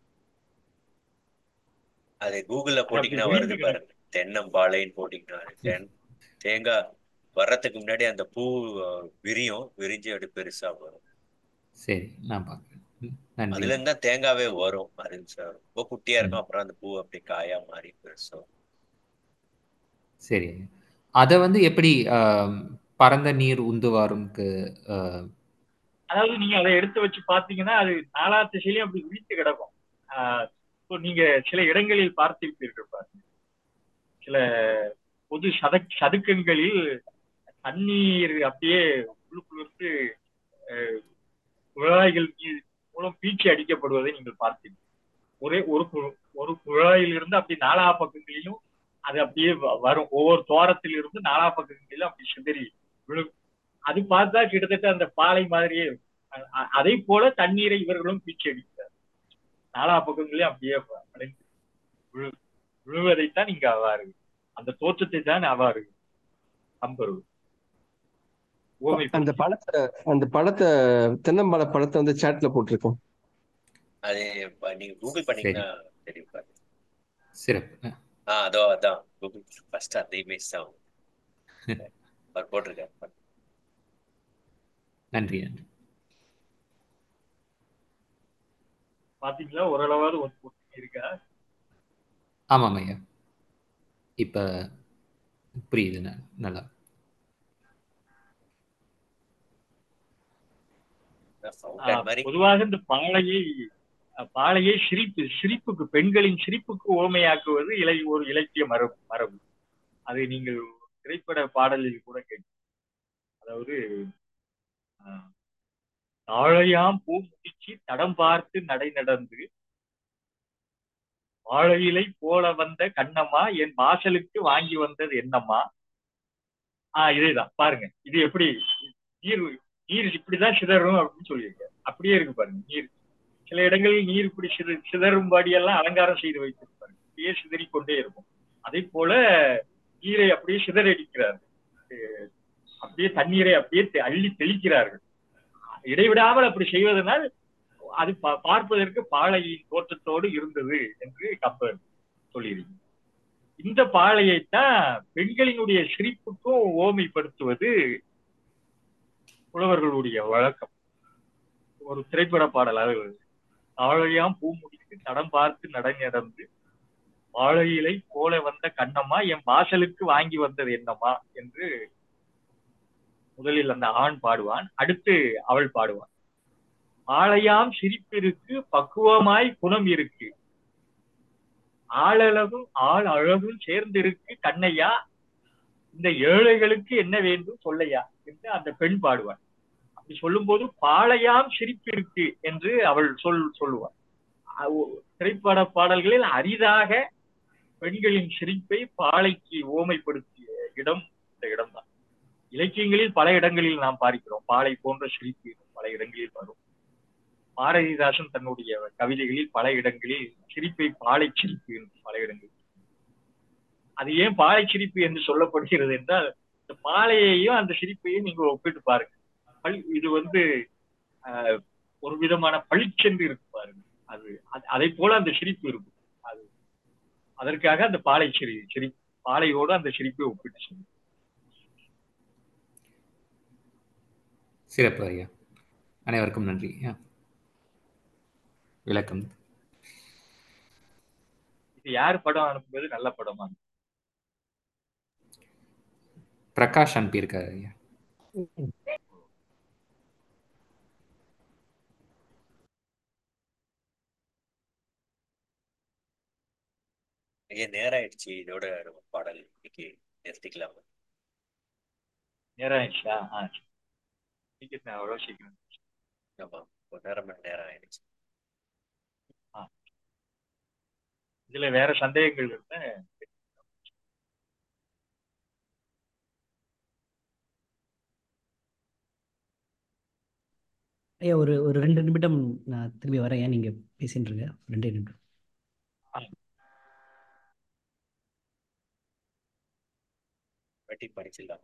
அது கூகுள்ல போட்டீங்கன்னா அப்படி வருது விரிந்து பாருங்க தென்னம்பாளைன்னு போட்டீங்கன்னா தென்- தேங்காய் வர்றதுக்கு முன்னாடி அந்த பூ அஹ், விரியும் விரிஞ்சு அப்படி பெருசா வரும் சரி நான் பார்க்குறேன் நன்றி அதுல இருந்து தான் தேங்காவே வரும் அது ச- ரொம்ப குட்டியா இருக்கும் அப்புறம் அந்த பூ அப்படி காயா மாறி பெருசா வரும். சரி அதை வந்து எப்படி ஆம், பரந்த நீர் உந்துவாரும்க்கு ஆஹ், அதாவது நீங்க அதை எடுத்து வச்சு பாத்தீங்கன்னா அது நாலா திசையிலையும் அப்படி விரித்து கிடக்கும் ஆஹ் இப்போ நீங்க சில இடங்களில் பார்த்திருப்பீர்கள் பாருங்க சில பொது சதக் சதுக்கங்களில் தண்ணீர் அப்படியே உள்ளுக்குள்ளிருந்து அஹ், குழாய்கள் மீ- மூலம் பீச்சி அடிக்கப்படுவதை நீங்கள் பார்த்தீர்கள் ஒரே ஒரு கு- ஒரு குழாயில் இருந்து அப்படி நாலா பக்கங்களிலும் அது அப்படியே வ- வரும் ஒவ்வொரு துவாரத்தில் இருந்து நாலா பக்கங்களிலும் அப்படி சிதறி விழும் அது பார்த்தா கிட்டத்தட்ட அந்த பாலை மாதிரியே இருக்கும். அ- அ- அதை போல தண்ணீரை இவர்களும் பீச்சி அடிக்கிறார் நாலா பக்கங்களையும் அப்படியே அடைந்து விழு விழுவதைத்தான் இங்க அவ்வாறு அந்த தோற்றத்தை தான் அவ்வாறு கம்பரு ஓமை அந்த படத்தை அந்த படத்தை தென்னம்பாலை படத்தை வந்து சாட்ல போட்டிருக்கோம் அது ப- நீங்க கூகுள் பண்ணீங்கன்னா தெரியும் பாருங்க சிறப்பு ஆ அதோ அதான் கூகுள் ஃபர்ஸ்ட் அந்த இமேஜ் தான் அவர் போட்டிருக்காரு நன்றி நன்றி பாத்தீங்களா ஓரளவாவது ஒரு ஒற்றுமை இருக்கா ஆமாம் ஐயா இப்போ புரியுது ந- நல்லா ஃபவுண்டன் மாதிரி பொதுவாக இந்த பாலையை அஹ், பாலையை சிரிப்பு சிரிப்புக்கு பெண்களின் சிரிப்புக்கு ஓமையாக்குவது இலை ஒரு இலக்கிய மரபு மரபு அதை நீங்கள் திரைப்பட பாடலில் கூட கேட்டு அதாவது அஹ், தாழையாம் பூ முடிச்சு தடம் பார்த்து நடை நடந்து வாழையிலை போல வந்த கண்ணம்மா என் வாசலுக்கு வாங்கி வந்தது என்னம்மா ஆஹ் இதேதான் பாருங்க இது எப்படி நீர் நீர் இப்படிதான் சிதறும் அப்படின்னு சொல்லியிருக்காரு அப்படியே இருக்கு பாருங்க நீர் சில இடங்களில் நீர் இப்படி சித சிதறும்படி எல்லாம் அலங்காரம் செய்து வைத்திருப்பாரு அப்படியே சிதறிக் கொண்டே இருக்கும் அதே போல நீரை அப்படியே சிதறடிக்கிறார்கள் அஹ் அப்படியே தண்ணீரை அப்படியே தெ- அள்ளி தெளிக்கிறார்கள் இடைவிடாமல் அப்படி செய்வதனால் அது பா- பார்ப்பதற்கு பாளையின் தோற்றத்தோடு இருந்தது என்று கப்பர் சொல்லியிருக்கு இந்த பாளையைத்தான் பெண்களினுடைய சிரிப்புக்கும் ஓமைப்படுத்துவது புலவர்களுடைய வழக்கம் ஒரு திரைப்பட பாடலாக வருது தாழையாம் பூ முடித்து தடம் பார்த்து நடை நடந்து வாழையிலை போல வந்த கண்ணம்மா என் வாசலுக்கு வாங்கி வந்தது என்னம்மா என்று முதலில் அந்த ஆண் பாடுவான் அடுத்து அவள் பாடுவான் ஆளையாம் சிரிப்பிருக்கு பக்குவமாய் குணம் இருக்கு ஆளளவும் ஆள் அழகும் சேர்ந்திருக்கு கண்ணையா இந்த ஏழைகளுக்கு என்ன வேண்டும் சொல்லையா என்று அந்த பெண் பாடுவாள் அப்படி சொல்லும்போது பாளையாம் சிரிப்பிருக்கு என்று அவள் சொல் சொல்லுவாள் அ- திரைப்பட பாடல்களில் அரிதாக பெண்களின் சிரிப்பை பாலைக்கு ஓமைப்படுத்திய இடம் இந்த இடம்தான் இலக்கியங்களில் பல இடங்களில் நாம் பார்க்கிறோம் பாலை போன்ற சிரிப்பு பல இடங்களில் வரும் பாரதிதாசன் தன்னுடைய கவிதைகளில் பல இடங்களில் சிரிப்பை பாலை சிரிப்பு என்று பல இடங்களில் அது ஏன் பாலை சிரிப்பு என்று சொல்லப்படுகிறது என்றால் இந்த பாலையையும் அந்த சிரிப்பையும் நீங்க ஒப்பிட்டு பாருங்க பளி- இது வந்து ஆஹ், ஒரு விதமான பளிச்சென்று இருக்கு பாருங்க அது அது- அதை போல அந்த சிரிப்பு இருக்கும் அது அதற்காக அந்த பாலை சிரி சிரி பாலையோடு அந்த சிரிப்பை ஒப்பிட்டு சொல்லு சிறப்பு ஐயா அனைவருக்கும் நன்றி ஐயா. விளக்கம் இது யார் படம் அனுப்புவது நல்ல படமா பிரகாஷ் அனுப்பியிருக்காரு ஐயா ஐயா நேரம் ஆயிடுச்சு இதோட நம்ம பாடல் இன்னைக்கு நிறுத்திக்கலாமா நேரம் ஆயிடுச்சா ஆ சரி. சீக்கிரம் நான் அவ்வளோ சீக்கிரம் ஆமா ஒரு நேரம் மணி நேரம் ஆயிடுச்சு இதுல வேற சந்தேகங்கள் இருந்தா ஐயா ஒரு ஒரு ரெண்டு நிமிடம் நான் திரும்பி வரேன் ஏன் நீங்கள் பேசிட்டு இருங்க ரெண்டே நிமிடம் வெட்டி படிச்சிடலாம்